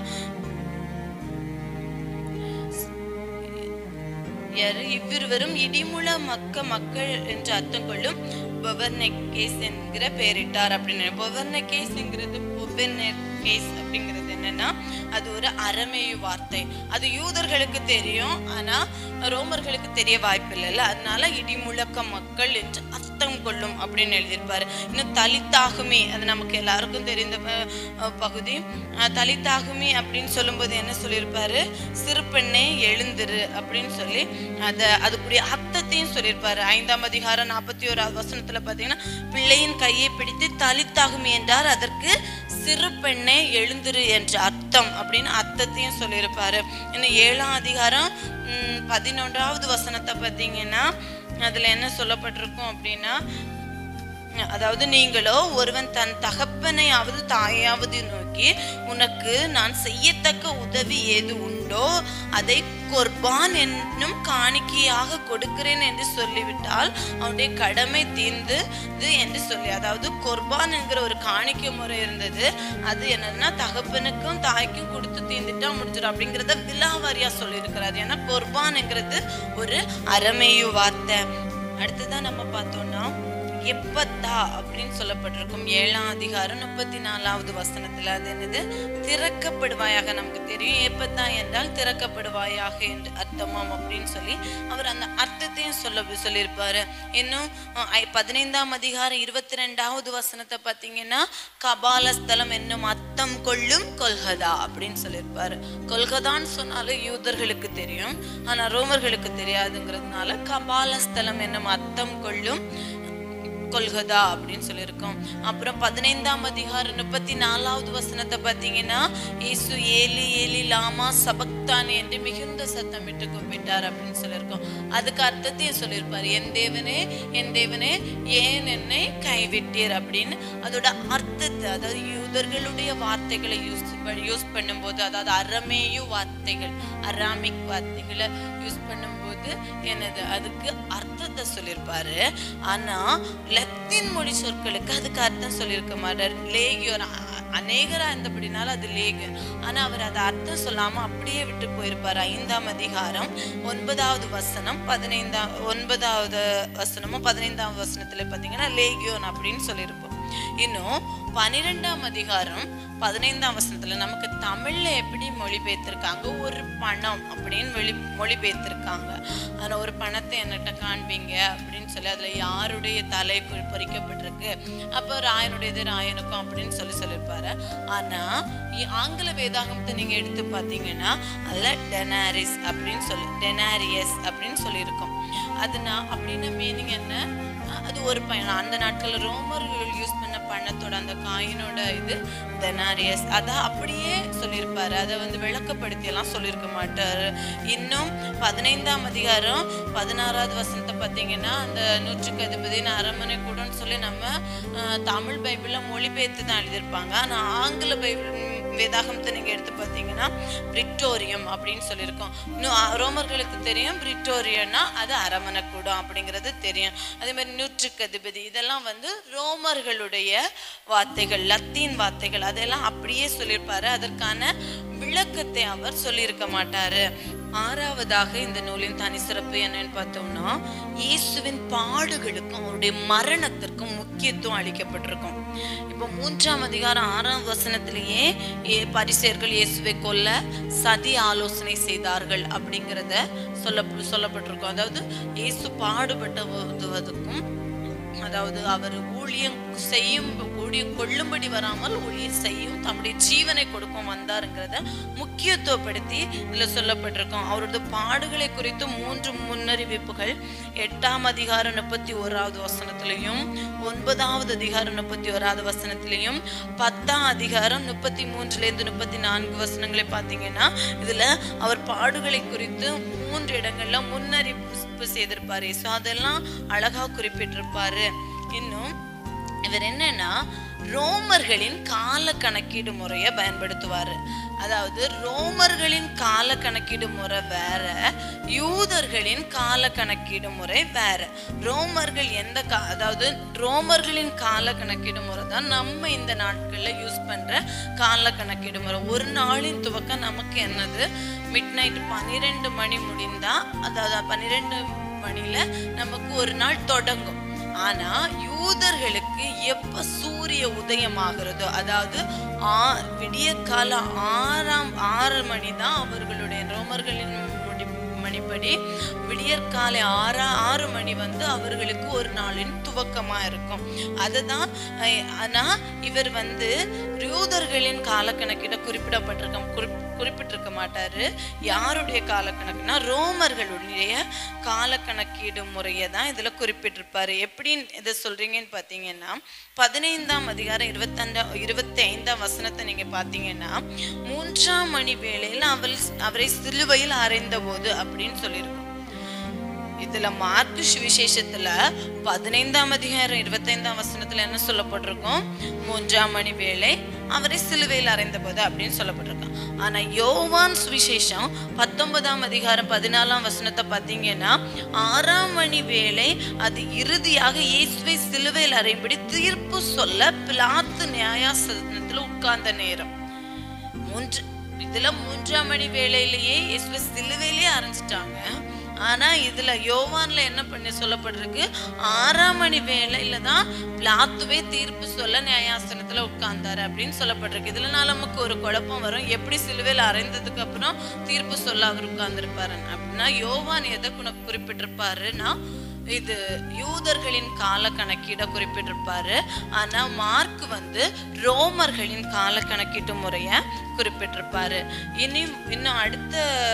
யாரு இவ்விருவரும் இடிமுழ மக்க மக்கள் என்று அர்த்தம் கொள்ளும் பொவர்னெக்கேஸ் என்கிற பெயரிட்டார் அப்படின்னு பொவர்னெக்கேஸ்ங்கிறது பொவர்னெக்கேஸ் அப்படிங்கிறது என்னன்னா அது ஒரு அரமேயு வார்த்தை அது யூதர்களுக்கு தெரியும் ஆனா ரோமர்களுக்கு தெரிய வாய்ப்பு இல்லைல்ல அதனால இடிமுழக்க மக்கள் என்று அர்த்தம் கொள்ளும் அப்படின்னு எழுதியிருப்பாரு இன்னும் தலித்தாகுமி அது நமக்கு எல்லாருக்கும் தெரிந்த ப- அஹ் பகுதி அஹ் தலித்தாகுமி அப்படின்னு சொல்லும்போது என்ன சொல்லியிருப்பாரு சிறு பெண்ணே எழுந்திரு அப்படின்னு சொல்லி அத அதுக்குரிய அர்த்தத்தையும் சொல்லியிருப்பாரு ஐந்தாம் அதிகாரம் நாற்பத்தி ஓராவது வசனத்துல பார்த்தீங்கன்னா பிள்ளையின் கையை பிடித்து தலித்தாகுமி என்றார் அதற்கு சிறு பெண்ணே எழுந்திரு என்ற அர்த்தம் அப்படின்னு அர்த்தத்தையும் சொல்லியிருப்பாரு இன்னும் ஏழாம் அதிகாரம் ம், பதினொன்றாவது வசனத்தை பார்த்தீங்கன்னா அதுல என்ன சொல்லப்பட்டிருக்கும் அப்படின்னா அதாவது நீங்களோ ஒருவன் தன் தகப்பனையாவது தாயாவது நோக்கி உனக்கு நான் செய்யத்தக்க உதவி ஏது உண்டோ அதை கொர்பான் என்னும் காணிக்கையாக கொடுக்கிறேன் என்று சொல்லிவிட்டால் அவனுடைய கடமை தீர்ந்தது என்று சொல்லி அதாவது கொர்பான் என்கிற ஒரு காணிக்கை முறை இருந்தது அது என்னன்னா தகப்பனுக்கும் தாய்க்கும் கொடுத்து தீர்ந்துட்டா முடிஞ்சிடும் அப்படிங்கிறத விலாவாரியா சொல்லியிருக்கிறார் ஏன்னா கொர்பான்ங்கிறது ஒரு அரமேயு வார்த்தை அடுத்ததான் நம்ம பார்த்தோம்னா எப்பத்தா அப்படின்னு சொல்லப்பட்டிருக்கும் ஏழாம் அதிகாரம் முப்பத்தி நாலாவது வசனத்துல அது என்னது திறக்கப்படுவாயாக நமக்கு தெரியும் எப்பத்தா என்றால் திறக்கப்படுவாயாக என்று அர்த்தமாம் அப்படின்னு சொல்லி அவர் அந்த அர்த்தத்தையும் சொல்ல சொல்லியிருப்பாரு இன்னும் அஹ், ஐ- பதினைந்தாம் அதிகாரம் இருபத்தி ரெண்டாவது வசனத்தை பார்த்தீங்கன்னா கபாலஸ்தலம் என்னும் அர்த்தம் கொள்ளும் கொல்கதா அப்படின்னு சொல்லியிருப்பாரு கொல்கதான்னு சொன்னாலும் யூதர்களுக்கு தெரியும் ஆனா ரோமர்களுக்கு தெரியாதுங்கிறதுனால கபாலஸ்தலம் என்னும் அர்த்தம் கொள்ளும் கொல்கதா அப்படின்னு சொல்லியிருக்கோம் அப்புறம் பதினைந்தாம் அதிகாரம் முப்பத்தி நாலாவது வசனத்தை பார்த்தீங்கன்னா இயேசு ஏலி ஏலி லாமா சபக்தானி என்று மிகுந்த சத்தமிட்டு கூப்பிட்டார் அப்படின்னு சொல்லியிருக்கோம் அதுக்கு அர்த்தத்தையும் சொல்லியிருப்பார் என் தேவனே என் தேவனே ஏன் என்னை கைவிட்டீர் அப்படின்னு அதோட அர்த்தத்தை அதாவது யூதர்களுடைய வார்த்தைகளை யூஸ் யூஸ் பண்ணும்போது அதாவது அரமேயு வார்த்தைகள் அராமிக் வார்த்தைகளை யூஸ் பண்ணும்போது என்னது அதுக்கு அர்த்தத்தை சொல்லியிருப்பாரு ஆனா லத்தீன் மொழி சொற்களுக்கு அதுக்கு அர்த்தம் சொல்லியிருக்க மாட்டார் லேகியோர் அ- அநேகரா இருந்தபடினால அது லேகியோன் ஆனா அவர் அதை அர்த்தம் சொல்லாம அப்படியே விட்டு போயிருப்பார் ஐந்தாம் அதிகாரம் ஒன்பதாவது வசனம் பதினைந்தாம் ஒன்பதாவது வசனமும் பதினைந்தாம் வசனத்துல பாத்தீங்கன்னா லேகியோன் அப்படின்னு சொல்லியிருப்போம் இன்னும் பன்னிரெண்டாம் அதிகாரம் பதினைந்தாம் வசனத்துல நமக்கு தமிழ்ல எப்படி மொழிபெயர்த்திருக்காங்க ஒரு பணம் அப்படின்னு வெளி மொழிபெயர்த்திருக்காங்க ஆனா ஒரு பணத்தை என்னட்ட காண்பீங்க அப்படின்னு சொல்லி அதுல யாருடைய தலை பொ- பொறிக்கப்பட்டிருக்கு அப்போ ராயனுடையது ராயனுக்கும் அப்படின்னு சொல்லி சொல்லியிருப்பாரு ஆனா இ- ஆங்கில வேதாகமத்தை நீங்க எடுத்து பார்த்தீங்கன்னா அதுல டெனாரிஸ் அப்படின்னு சொல்லி டெனாரியஸ் அப்படின்னு சொல்லியிருக்கோம் அதுனா அப்படின்னா மீனிங் என்ன அஹ் அது ஒரு பயணம் அந்த நாட்களில் ரோமர்கள் யூஸ் பண்ண பணத்தோட அந்த காயினோட இது தெனாரியஸ் அதை அப்படியே சொல்லியிருப்பாரு அதை வந்து விளக்கப்படுத்தி எல்லாம் சொல்லியிருக்க மாட்டாரு இன்னும் பதினைந்தாம் அதிகாரம் பதினாறாவது வசனத்தை பார்த்தீங்கன்னா அந்த நூற்றுக்கு அதிபதினு அரண்மனை கூடன்னு சொல்லி நம்ம அஹ், தமிழ் பைபிளில் மொழிபெயர்த்து தான் எழுதியிருப்பாங்க ஆனால் ஆங்கில பைபிள் வேதாகமத்தை நீங்க எடுத்து பார்த்தீங்கன்னா பிரிட்டோரியம் அப்படின்னு சொல்லியிருக்கோம் இன்னும் அ- ரோமர்களுக்கு தெரியும் பிரிட்டோரியம்னா அது அரமனை கூடம் அப்படிங்கிறது தெரியும் அதே மாதிரி நூற்றுக்கு அதிபதி இதெல்லாம் வந்து ரோமர்களுடைய வார்த்தைகள் லத்தீன் வார்த்தைகள் அதெல்லாம் அப்படியே சொல்லியிருப்பாரு அதற்கான விளக்கத்தை அவர் சொல்லியிருக்க மாட்டாரு ஆறாவதாக இந்த நூலின் தனி சிறப்பு என்னன்னு பார்த்தோம்னா இயேசுவின் பாடுகளுக்கும் அவருடைய மரணத்திற்கும் முக்கியத்துவம் அளிக்கப்பட்டிருக்கும் இப்போ மூன்றாம் அதிகாரம் ஆறாம் வசனத்திலேயே ஏ- பரிசேயர்கள் இயேசுவை கொல்ல சதி ஆலோசனை செய்தார்கள் அப்படிங்கிறத சொல்ல சொல்லப்பட்டிருக்கும் அதாவது இயேசு பாடுபட்டுவதற்கும் அதாவது அவர் ஊழியம் செய்யும் ஊழியம் கொள்ளும்படி வராமல் ஊழியம் செய்யும் தம்முடைய ஜீவனை கொடுக்கும் வந்தாருங்கிறத முக்கியத்துவப்படுத்தி இதுல சொல்லப்பட்டிருக்கும் அவரது பாடுகளை குறித்து மூன்று முன்னறிவிப்புகள் எட்டாம் அதிகாரம் முப்பத்தி ஓராவது வசனத்திலையும் ஒன்பதாவது அதிகாரம் முப்பத்தி ஓராவது வசனத்திலையும் பத்தாம் அதிகாரம் முப்பத்தி மூன்றுல இருந்து முப்பத்தி நான்கு வசனங்களை பார்த்தீங்கன்னா இதுல அவர் பாடுகளை குறித்து மூன்று இடங்கள்ல முன்னறிவிப்பு செய்திருப்பாரு ஸோ அதெல்லாம் அழகா குறிப்பிட்டிருப்பாரு இன்னும் இவர் என்னன்னா ரோமர்களின் கால கணக்கீடு முறையை பயன்படுத்துவாரு அதாவது ரோமர்களின் கால கணக்கீடு முறை வேற யூதர்களின் கால கணக்கீடு முறை வேற ரோமர்கள் எந்த கா அதாவது ரோமர்களின் கால கணக்கீடு முறை தான் நம்ம இந்த நாட்கள்ல யூஸ் பண்ற கால கணக்கீடு முறை ஒரு நாளின் துவக்கம் நமக்கு என்னது மிட் நைட் பன்னிரெண்டு மணி முடிந்தா அதாவது பன்னிரெண்டு மணில நமக்கு ஒரு நாள் தொடங்கும் ஆனா யூதர்களுக்கு எப்ப சூரிய உதயம் ஆகிறதோ அதாவது ஆ- விடிய கால ஆறாம் ஆறு மணி தான் அவர்களுடைய ரோமர்களின் முடி மணிப்படி விடியற்காலை ஆறா ஆறு மணி வந்து அவர்களுக்கு ஒரு நாளின் துவக்கமா இருக்கும் அதுதான் அஹ், ஆனா இவர் வந்து யூதர்களின் காலக்கணக்கிட குறிப்பிடப்பட்டிருக்க குறிப் குறிப்பிட்டிருக்க மாட்டாரு யாருடைய காலக்கணக்குனா ரோமர்களுடைய காலக்கணக்கீடு முறையை தான் இதுல குறிப்பிட்டிருப்பாரு எப்படி இதை சொல்றீங்கன்னு பார்த்தீங்கன்னா பதினைந்தாம் அதிகாரம் இருபத்தஞ்சா இருபத்தி ஐந்தாம் வசனத்தை நீங்க பார்த்தீங்கன்னா மூன்றாம் மணி வேளையில் அவள் அவரை சிலுவையில் அறைந்த போது அப்படின்னு சொல்லியிருக்கும் இதுல மார்க்கு சுவிசேஷத்துல பதினைந்தாம் அதிகாரம் இருபத்தைந்தாம் வசனத்துல என்ன சொல்லப்பட்டிருக்கும் மூன்றாம் மணி வேளை அவரை சிலுவையில் அறைந்த போது அப்படின்னு சொல்லப்பட்டிருக்கும் ஆனா யோவான் சுவிசேஷம் பத்தொன்பதாம் அதிகாரம் பதினாலாம் வசனத்தை பார்த்தீங்கன்னா ஆறாம் மணி வேளை அது இறுதியாக இயேசுவை சிலுவையில் அறையும்படி தீர்ப்பு சொல்ல பிலாத்து நியாயாசனத்துல உட்கார்ந்த நேரம் மூன்று இதுல மூன்றாம் மணி வேளையிலேயே இயேசுவை சிலுவையிலேயே அரைஞ்சிட்டாங்க ஆனா இதுல யோவான்ல என்ன பண்ணி சொல்லப்பட்டிருக்கு ஆறாம் மணி வேளையில தான் பிளாத்துவே தீர்ப்பு சொல்ல நியாயாசனத்துல உட்கார்ந்தாரு அப்படின்னு சொல்லப்பட்டிருக்கு இதுல நமக்கு ஒரு குழப்பம் வரும் எப்படி சிலுவையில் அறைந்ததுக்கு அப்புறம் தீர்ப்பு சொல்ல அவர் உட்கார்ந்துருப்பாரு அப்படின்னா யோவான் எதை குண- குறிப்பிட்டிருப்பாருன்னா இது யூதர்களின் கால கணக்கீட குறிப்பிட்டிருப்பாரு ஆனா மார்க் வந்து ரோமர்களின் கால கணக்கீட்டு முறைய குறிப்பிட்டிருப்பாரு இனி இன்னும் அடுத்த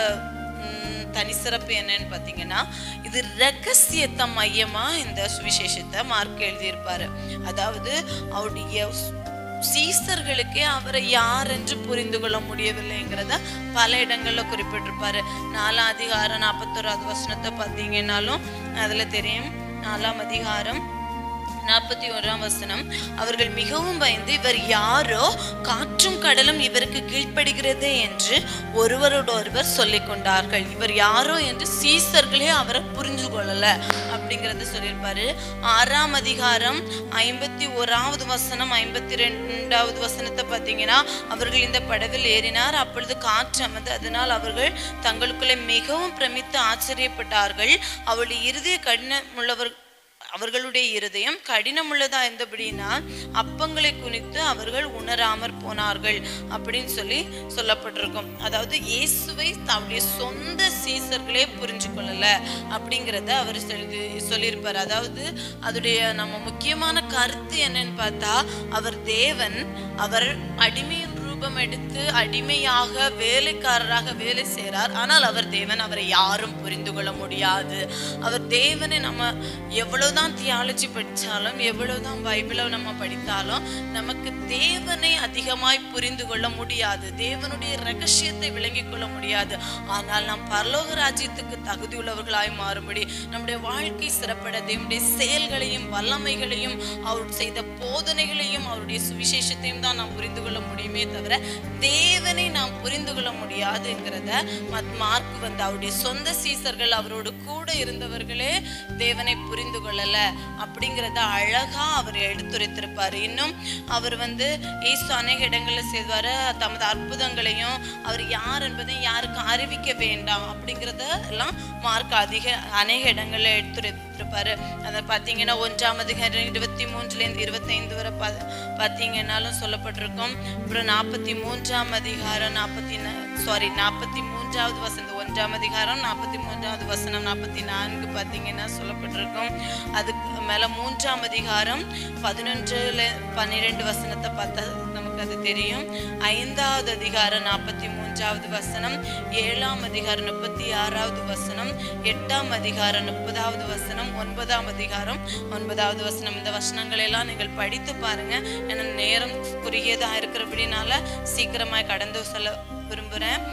ம், தனி சிறப்பு என்னன்னு பார்த்தீங்கன்னா இது ரகசியத்தை மையமா இந்த சுவிசேஷத்தை மார்க் எழுதியிருப்பாரு அதாவது அவருடைய சீசர்களுக்கே அவரை யார் என்று புரிந்து கொள்ள முடியவில்லைங்கிறத பல இடங்கள்ல குறிப்பிட்டிருப்பாரு நாலாம் அதிகாரம் நாற்பத்தோராவது வசனத்தை பார்த்தீங்கன்னாலும் அதுல தெரியும் நாலாம் அதிகாரம் நாற்பத்தி ஓராம் வசனம் அவர்கள் மிகவும் பயந்து இவர் யாரோ காற்றும் கடலும் இவருக்கு கீழ்ப்படுகிறதே என்று ஒருவரோடொருவர் சொல்லிக் கொண்டார்கள் இவர் யாரோ என்று சீசர்களே அவரை புரிஞ்சு கொள்ளல அப்படிங்கறத சொல்லியிருப்பாரு ஆறாம் அதிகாரம் ஐம்பத்தி ஓராவது வசனம் ஐம்பத்தி ரெண்டாவது வசனத்தை பார்த்தீங்கன்னா அவர்கள் இந்த படவில் ஏறினார் அப்பொழுது காற்று அமர்ந்து அதனால் அவர்கள் தங்களுக்குள்ளே மிகவும் பிரமித்து ஆச்சரியப்பட்டார்கள் அவளுடைய இறுதிய கடினமுள்ளவர் அவர்களுடைய இருதயம் கடினமுள்ளதா இருந்தபடினா அப்பங்களை குனித்து அவர்கள் உணராமற் போனார்கள் அப்படின்னு சொல்லி சொல்லப்பட்டிருக்கும் அதாவது இயேசுவை தன்னுடைய சொந்த சீசர்களே புரிஞ்சு கொள்ளல அப்படிங்கிறத அவர் சொல்லி சொல்லியிருப்பார் அதாவது அதோடைய நம்ம முக்கியமான கருத்து என்னன்னு பார்த்தா அவர் தேவன் அவர் அடிமையின் ரூபம் எடுத்து அடிமையாக வேலைக்காரராக வேலை செய்கிறார் ஆனால் அவர் தேவன் அவரை யாரும் புரிந்து கொள்ள முடியாது அவர் தேவனை நம்ம எவ்வளவுதான் தியாலஜி படித்தாலும் எவ்வளவுதான் பைபிளை நம்ம படித்தாலும் நமக்கு தேவனை அதிகமாய் புரிந்து கொள்ள முடியாது தேவனுடைய ரகசியத்தை விளங்கிக் கொள்ள முடியாது ஆனால் நாம் பரலோக ராஜ்யத்துக்கு தகுதி உள்ளவர்களாய் மாறும்படி நம்முடைய வாழ்க்கை சிறப்பட தேவனுடைய செயல்களையும் வல்லமைகளையும் அவர் செய்த போதனைகளையும் அவருடைய சுவிசேஷத்தையும் தான் நாம் புரிந்து கொள்ள முடியுமே தவிர தேவனை நாம் புரிந்து கொள்ள முடியாதுங்கிறத மத் மார்க் வந்து அவருடைய சொந்த சீசர்கள் அவரோடு கூட இருந்தவர்களே தேவனை புரிந்து கொள்ளல அப்படிங்கிறத அழகா அவர் எடுத்துரைத்திருப்பாரு இன்னும் அவர் வந்து இயேசு அநேக இடங்கள்ல செய்வாரு தமது அற்புதங்களையும் அவர் யார் என்பதை யாருக்கும் அறிவிக்க வேண்டாம் அப்படிங்கிறத எல்லாம் மார்க் அதிக அநேக இடங்கள்ல எடுத்துரைத்திருப்பாரு அதை பார்த்தீங்கன்னா ஒன்றாம் அதிகாரம் இருபத்தி மூன்றுலேருந்து இருபத்தைந்து வரை பா பார்த்தீங்கன்னாலும் சொல்லப்பட்டிருக்கும் அப்புறம் நாற்பத்தி மூன்றாம் அதிகாரம் நாற்பத்தி சாரி நாற்பத்தி மூன்றாவது வசனம் ஒன்றாம் அதிகாரம் நாற்பத்தி மூன்றாவது வசனம் நாற்பத்தி நான்கு பார்த்தீங்கன்னா சொல்லப்பட்டிருக்கும் அதுக்கு மேல மூன்றாம் அதிகாரம் பதினொன்றுல பன்னிரெண்டு வசனத்தை பார்த்தா நமக்கு அது தெரியும் ஐந்தாவது அதிகாரம் நாற்பத்தி மூன்றாவது வசனம் ஏழாம் அதிகாரம் முப்பத்தி ஆறாவது வசனம் எட்டாம் அதிகாரம் முப்பதாவது வசனம் ஒன்பதாம் அதிகாரம் ஒன்பதாவது வசனம் இந்த வசனங்களை எல்லாம் நீங்கள் படித்து பாருங்க ஏன்னா நேரம் குறுகியதா இருக்கிறபடினால சீக்கிரமாய் கடந்து செல்ல விரும்புகிறேன்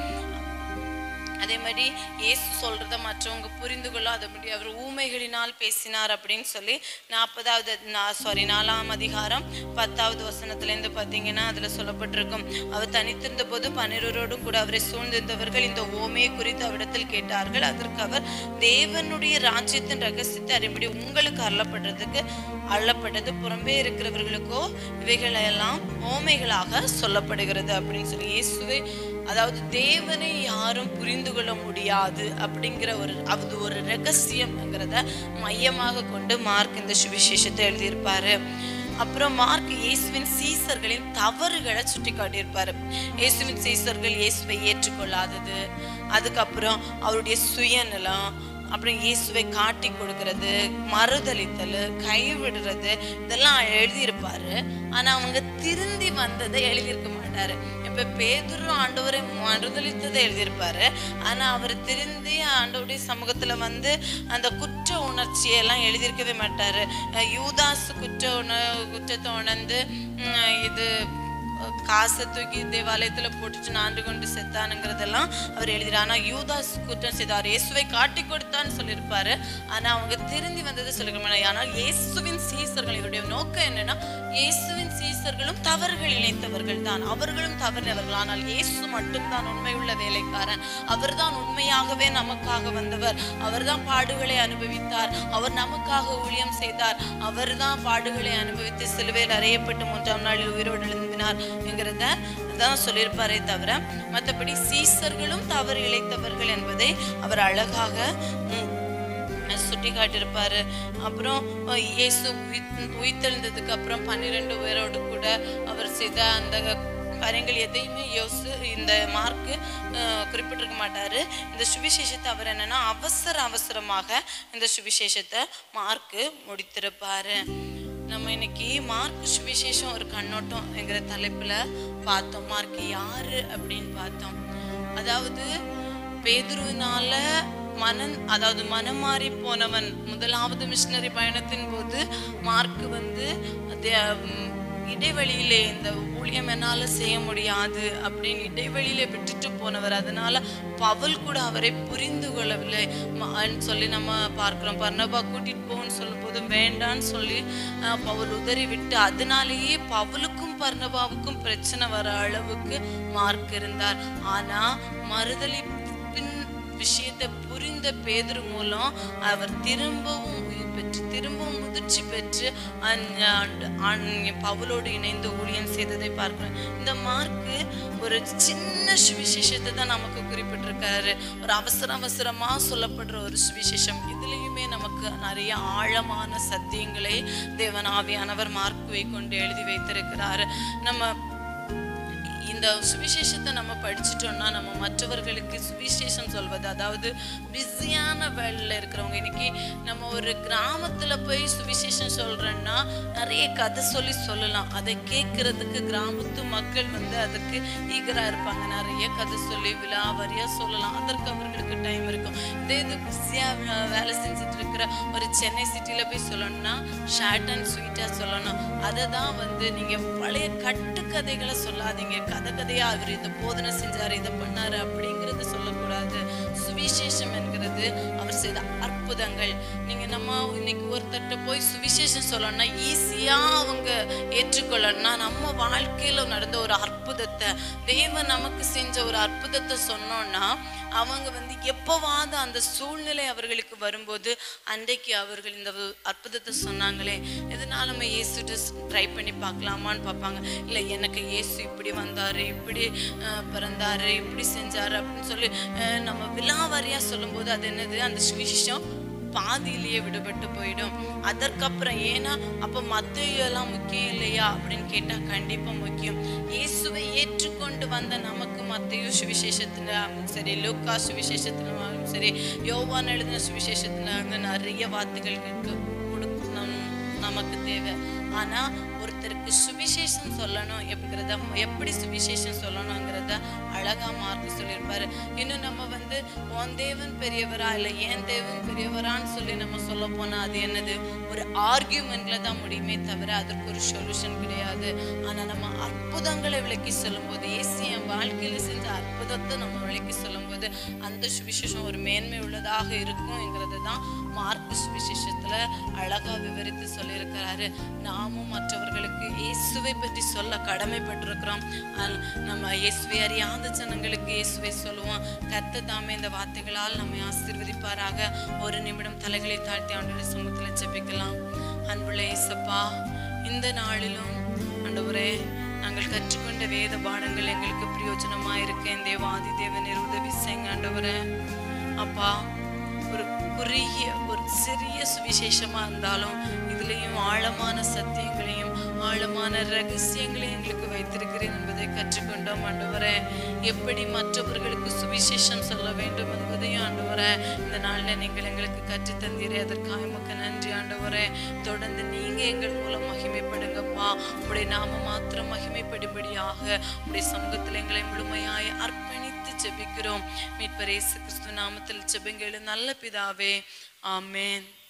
அதே மாதிரி இயேசு சொல்றத மற்றவங்க புரிந்து கொள்ளாதபடி அவர் ஊமைகளினால் பேசினார் அப்படின்னு சொல்லி நாற்பதாவது சாரி நாலாம் அதிகாரம் பத்தாவது வசனத்துலேருந்து பார்த்தீங்கன்னா அதில் சொல்லப்பட்டிருக்கும் அவர் தனித்திருந்த போது பன்னிரரோடும் கூட அவரை சூழ்ந்திருந்தவர்கள் இந்த ஓமையை குறித்து அவரிடத்தில் கேட்டார்கள் அதற்கு அவர் தேவனுடைய ராஜ்யத்தின் ரகசியத்தை அறிபடி உங்களுக்கு அருளப்படுறதுக்கு அருளப்பட்டது புறம்பே இருக்கிறவர்களுக்கோ இவைகளெல்லாம் ஓமைகளாக சொல்லப்படுகிறது அப்படின்னு சொல்லி இயேசுவை அதாவது தேவனை யாரும் புரிந்து கொள்ள முடியாது அப்படிங்கிற ஒரு அது ஒரு ரகசியம்ங்கிறத மையமாக கொண்டு மார்க் இந்த சுவிசேஷத்தை எழுதியிருப்பாரு அப்புறம் மார்க் இயேசுவின் சீசர்களின் தவறுகளை சுட்டி காட்டியிருப்பாரு இயேசுவின் சீசர்கள் இயேசுவை ஏற்றுக்கொள்ளாதது அதுக்கப்புறம் அவருடைய சுயநலம் அப்புறம் இயேசுவை காட்டி கொடுக்கறது மறுதளித்தல் கைவிடுறது இதெல்லாம் எழுதியிருப்பாரு ஆனா அவங்க திருந்தி வந்ததை எழுதியிருக்க மாட்டாரு இப்ப பேதுரு ஆண்டவரை மறுதளித்ததை எழுதியிருப்பாரு ஆனா அவர் திருந்தி ஆண்டவருடைய சமூகத்துல வந்து அந்த குற்ற உணர்ச்சியெல்லாம் எழுதியிருக்கவே மாட்டாரு அஹ் யூதாஸ் குற்ற உண குற்றத்தை உணர்ந்து உம், இது காசை தூக்கி தேவாலயத்துல போட்டுட்டு நாண்டு கொண்டு செத்தானுங்கிறதெல்லாம் அவர் எழுதுறாரு ஆனா யூதாஸ் குற்றம் செய்தார் இயேசுவை காட்டி கொடுத்தான்னு சொல்லியிருப்பாரு ஆனா அவங்க திருந்தி வந்ததை சொல்லிருக்க மாட்டாங்க ஆனால் இயேசுவின் சீசர்கள் இவருடைய நோக்கம் என்னன்னா இயேசுவின் சீசர்களும் தவறுகள் இணைத்தவர்கள் தான் அவர்களும் தவறினவர்கள் ஆனால் இயேசு மட்டும்தான் உண்மையுள்ள வேலைக்காரன் அவர்தான் உண்மையாகவே நமக்காக வந்தவர் அவர்தான் பாடுகளை அனுபவித்தார் அவர் நமக்காக ஊழியம் செய்தார் அவர்தான் பாடுகளை அனுபவித்து சிலுவையில் அறையப்பட்டு மூன்றாம் நாளில் உயிரோடு எழுந்தினார் என்கிறத அந்த தான் சொல்லியிருப்பாரே தவிர மற்றபடி சீசர்களும் தவறு இழைத்தவர்கள் என்பதை அவர் அழகாக ம், சுட்டி காட்டியிருப்பாரு அப்புறம் அஹ், இயேசு உயிர் உயிர்த்தெழுந்ததுக்கு அப்புறம் பன்னிரெண்டு பேரோடு கூட அவர் செய்த அந்த காரியங்கள் எதையுமே யோசு இந்த மார்க்கு அஹ், குறிப்பிட்டிருக்க மாட்டாரு இந்த சுவிசேஷத்தை அவர் என்னன்னா அவசர அவசரமாக இந்த சுவிசேஷத்தை மார்க்கு முடித்திருப்பாரு நம்ம இன்னைக்கு மார்க் சுவிசேஷம் ஒரு கண்ணோட்டம் என்கிற தலைப்புல பார்த்தோம் மார்க் யாரு அப்படின்னு பார்த்தோம் அதாவது பேதுருவினால மனம் அதாவது மனம் மாறி போனவன் முதலாவது மிஷினரி பயணத்தின் போது மார்க் வந்து அது, உம், இடைவெளியிலே இந்த ஊழியம் என்னால செய்ய முடியாது அப்படின்னு இடைவெளியிலே விட்டுட்டு போனவர் அதனால பவுல் கூட அவரை புரிந்து கொள்ளவில்லை ம- ன்னு சொல்லி நம்ம பார்க்கிறோம் பர்னபா கூட்டிட்டு போன்னு சொல்லும் போது வேண்டான்னு சொல்லி அஹ், பவுல் உதறி விட்டு அதனாலேயே பவுலுக்கும் பர்னபாவுக்கும் பிரச்சனை வர அளவுக்கு மார்க் இருந்தார் ஆனா மறுதலி பின் விஷயத்தை புரிந்த பேதுரு மூலம் அவர் திரும்பவும் உயிர் பெற்று திரும்பவும் முதிர்ச்சி பெற்று அந்த- அந்த- அந்த பவுலோடு இணைந்து ஊழியம் செய்ததை பார்க்கிறோம் இந்த மார்க்கு ஒரு சின்ன சுவிசேஷத்தை தான் நமக்கு குறிப்பிட்டிருக்காரு ஒரு அவசர அவசரமா சொல்லப்படுற ஒரு சுவிசேஷம் இதுலயுமே நமக்கு நிறைய ஆழமான சத்தியங்களை தேவன் ஆவியானவர் மார்க்குவை கொண்டு எழுதி வைத்திருக்கிறாரு நம்ம இந்த சுவிசேஷத்தை நம்ம படிச்சிட்டோம்னா நம்ம மற்றவர்களுக்கு சுவிசேஷம் சொல்வது அதாவது பிஸியான வேலையில் இருக்கிறவங்க இன்னைக்கு நம்ம ஒரு கிராமத்துல போய் சுவிசேஷம் சொல்றோம்னா நிறைய கதை சொல்லி சொல்லலாம் அதை கேட்கறதுக்கு கிராமத்து மக்கள் வந்து அதுக்கு ஈகரா இருப்பாங்க நிறைய கதை சொல்லி விழாவரியா சொல்லலாம் அதற்கு அவர்களுக்கு டைம் இருக்கும் இதே இது பிஸியா வேலை செஞ்சுட்டு இருக்கிற ஒரு சென்னை சிட்டில போய் சொல்லணும்னா ஷார்ட் அண்ட் ஸ்வீட்டா சொல்லணும் அதை தான் வந்து நீங்க பழைய கட்டுக்கதைகளை சொல்லாதீங்க கதை கதையா அவர் இந்த போதனை செஞ்சாரு இதை பண்ணாரு அப்படிங்கறது சொல்லக்கூடாது சுவிசேஷம் என்கிறது அவர் செய்த அற்புதங்கள் நீங்க நம்ம இன்னைக்கு ஒருத்தர்ட்ட போய் சுவிசேஷம் சொல்லணும்னா ஈஸியா அவங்க ஏற்றுக்கொள்ளணும்னா நம்ம வாழ்க்கையில நடந்த ஒரு அற்புதத்தை தேவன் நமக்கு செஞ்ச ஒரு அற்புதத்தை சொன்னோம்னா அவங்க வந்து எப்பவாவது அந்த சூழ்நிலை அவர்களுக்கு வரும்போது அன்றைக்கு அவர்கள் இந்த அற்புதத்தை சொன்னாங்களே எதனால நம்ம இயேசுட்டு ட்ரை பண்ணி பார்க்கலாமான்னு பார்ப்பாங்க இல்லை எனக்கு இயேசு இப்படி வந்தாரு இப்படி அஹ், பிறந்தாரு இப்படி செஞ்சாரு அப்படின்னு சொல்லி அஹ், நம்ம விலாவாரியா சொல்லும்போது அது என்னது அந்த சுவிசேஷம் பாதியிலேயே விடுபட்டு போயிடும் அதற்கப்புறம் ஏன்னா அப்போ மத்தையெல்லாம் முக்கியம் இல்லையா அப்படின்னு கேட்டா கண்டிப்பா முக்கியம் இயேசுவை ஏற்றுக்கொண்டு வந்த நமக்கு மத்தையும் சுவிசேஷத்தினாலும் சரி லூக்கா சுவிசேஷத்தினாலும் சரி யோவான் எழுதின சுவிசேஷத்துல வந்து நிறைய வார்த்தைகள் இருக்கு கொடுக்கணும் நமக்கு தேவை ஆனா ஒருத்தருக்கு சுவிசேஷம் சொல்லணும் எப்படிங்கிறத எப்படி சுவிசேஷம் சொல்லணுங்கிறத அழகா மார்க் சொல்லியிருப்பாரு இன்னும் நம்ம வந்து உன் தேவன் பெரியவரா இல்லை என் தேவன் பெரியவரான்னு சொல்லி நம்ம சொல்ல போனா அது என்னது ஒரு ஆர்கியூமெண்ட்ல தான் முடியுமே தவிர அதற்கு ஒரு சொல்யூஷன் கிடையாது ஆனா நம்ம அற்புதங்களை விளக்கி சொல்லும்போது ஏசி என் வாழ்க்கையில செஞ்ச அற்புதத்தை நம்ம விளக்கி சொல்லும்போது அந்த சுவிசேஷம் ஒரு மேன்மை உள்ளதாக இருக்கும்ங்கிறது தான் மார்க் சுவிசேஷத்துல அழகா விவரித்து சொல்லியிருக்கிறாரு நாமும் மற்றவர்களுக்கு இயேசுவை பற்றி சொல்ல கடமைப்பட்டிருக்கிறோம் ஆனா, நம்ம இயேசுவை அறியாத ஜனங்களுக்கு இயேசுவை சொல்லுவோம் கர்த்தர் தாமே இந்த வார்த்தைகளால் நம்மை ஆசீர்வதிப்பாராக ஒரு நிமிடம் தலைகளை தாழ்த்தி ஆண்டோட சமூகத்தில் ஜெபிக்கலாம் அன்புள்ள இயேசப்பா இந்த நாளிலும் ஆண்டவரே நாங்கள் கற்றுக்கொண்ட வேத பாடங்கள் எங்களுக்கு பிரயோஜனமாக இருக்கேன் தேவாதி தேவனீர் உதவி செய்யுங்க ஆண்டவரே அப்பா ஒரு குறுகிய ஒரு சிறிய சுவிசேஷமா இருந்தாலும் இதுலேயும் ஆழமான சத்தியங்களையும் ஆழமான ரகசியங்களையும் எங்களுக்கு வைத்திருக்கிறேன் என்பதை கற்றுக்கொண்டோம் ஆண்டவரே எப்படி மற்றவர்களுக்கு சுவிசேஷம் சொல்ல வேண்டும் என்பதையும் ஆண்டவரே இந்த நாளில் நீங்கள் எங்களுக்கு கற்றுத் தந்தீரே அதற்காக உமக்கு நன்றி ஆண்டவரே தொடர்ந்து நீங்க எங்கள் மூலம் மகிமைப்படுங்கப்பா உடைய நாம மாத்திரம் மகிமைப்படும்படியாக உடைய சமூகத்தில் எங்களை முழுமையாய் அர்ப்பணித்து ஜெபிக்கிறோம் மீட்பர் இயேசு கிறிஸ்து நாமத்தில் ஜெபங்கள் நல்ல பிதாவே ஆமென்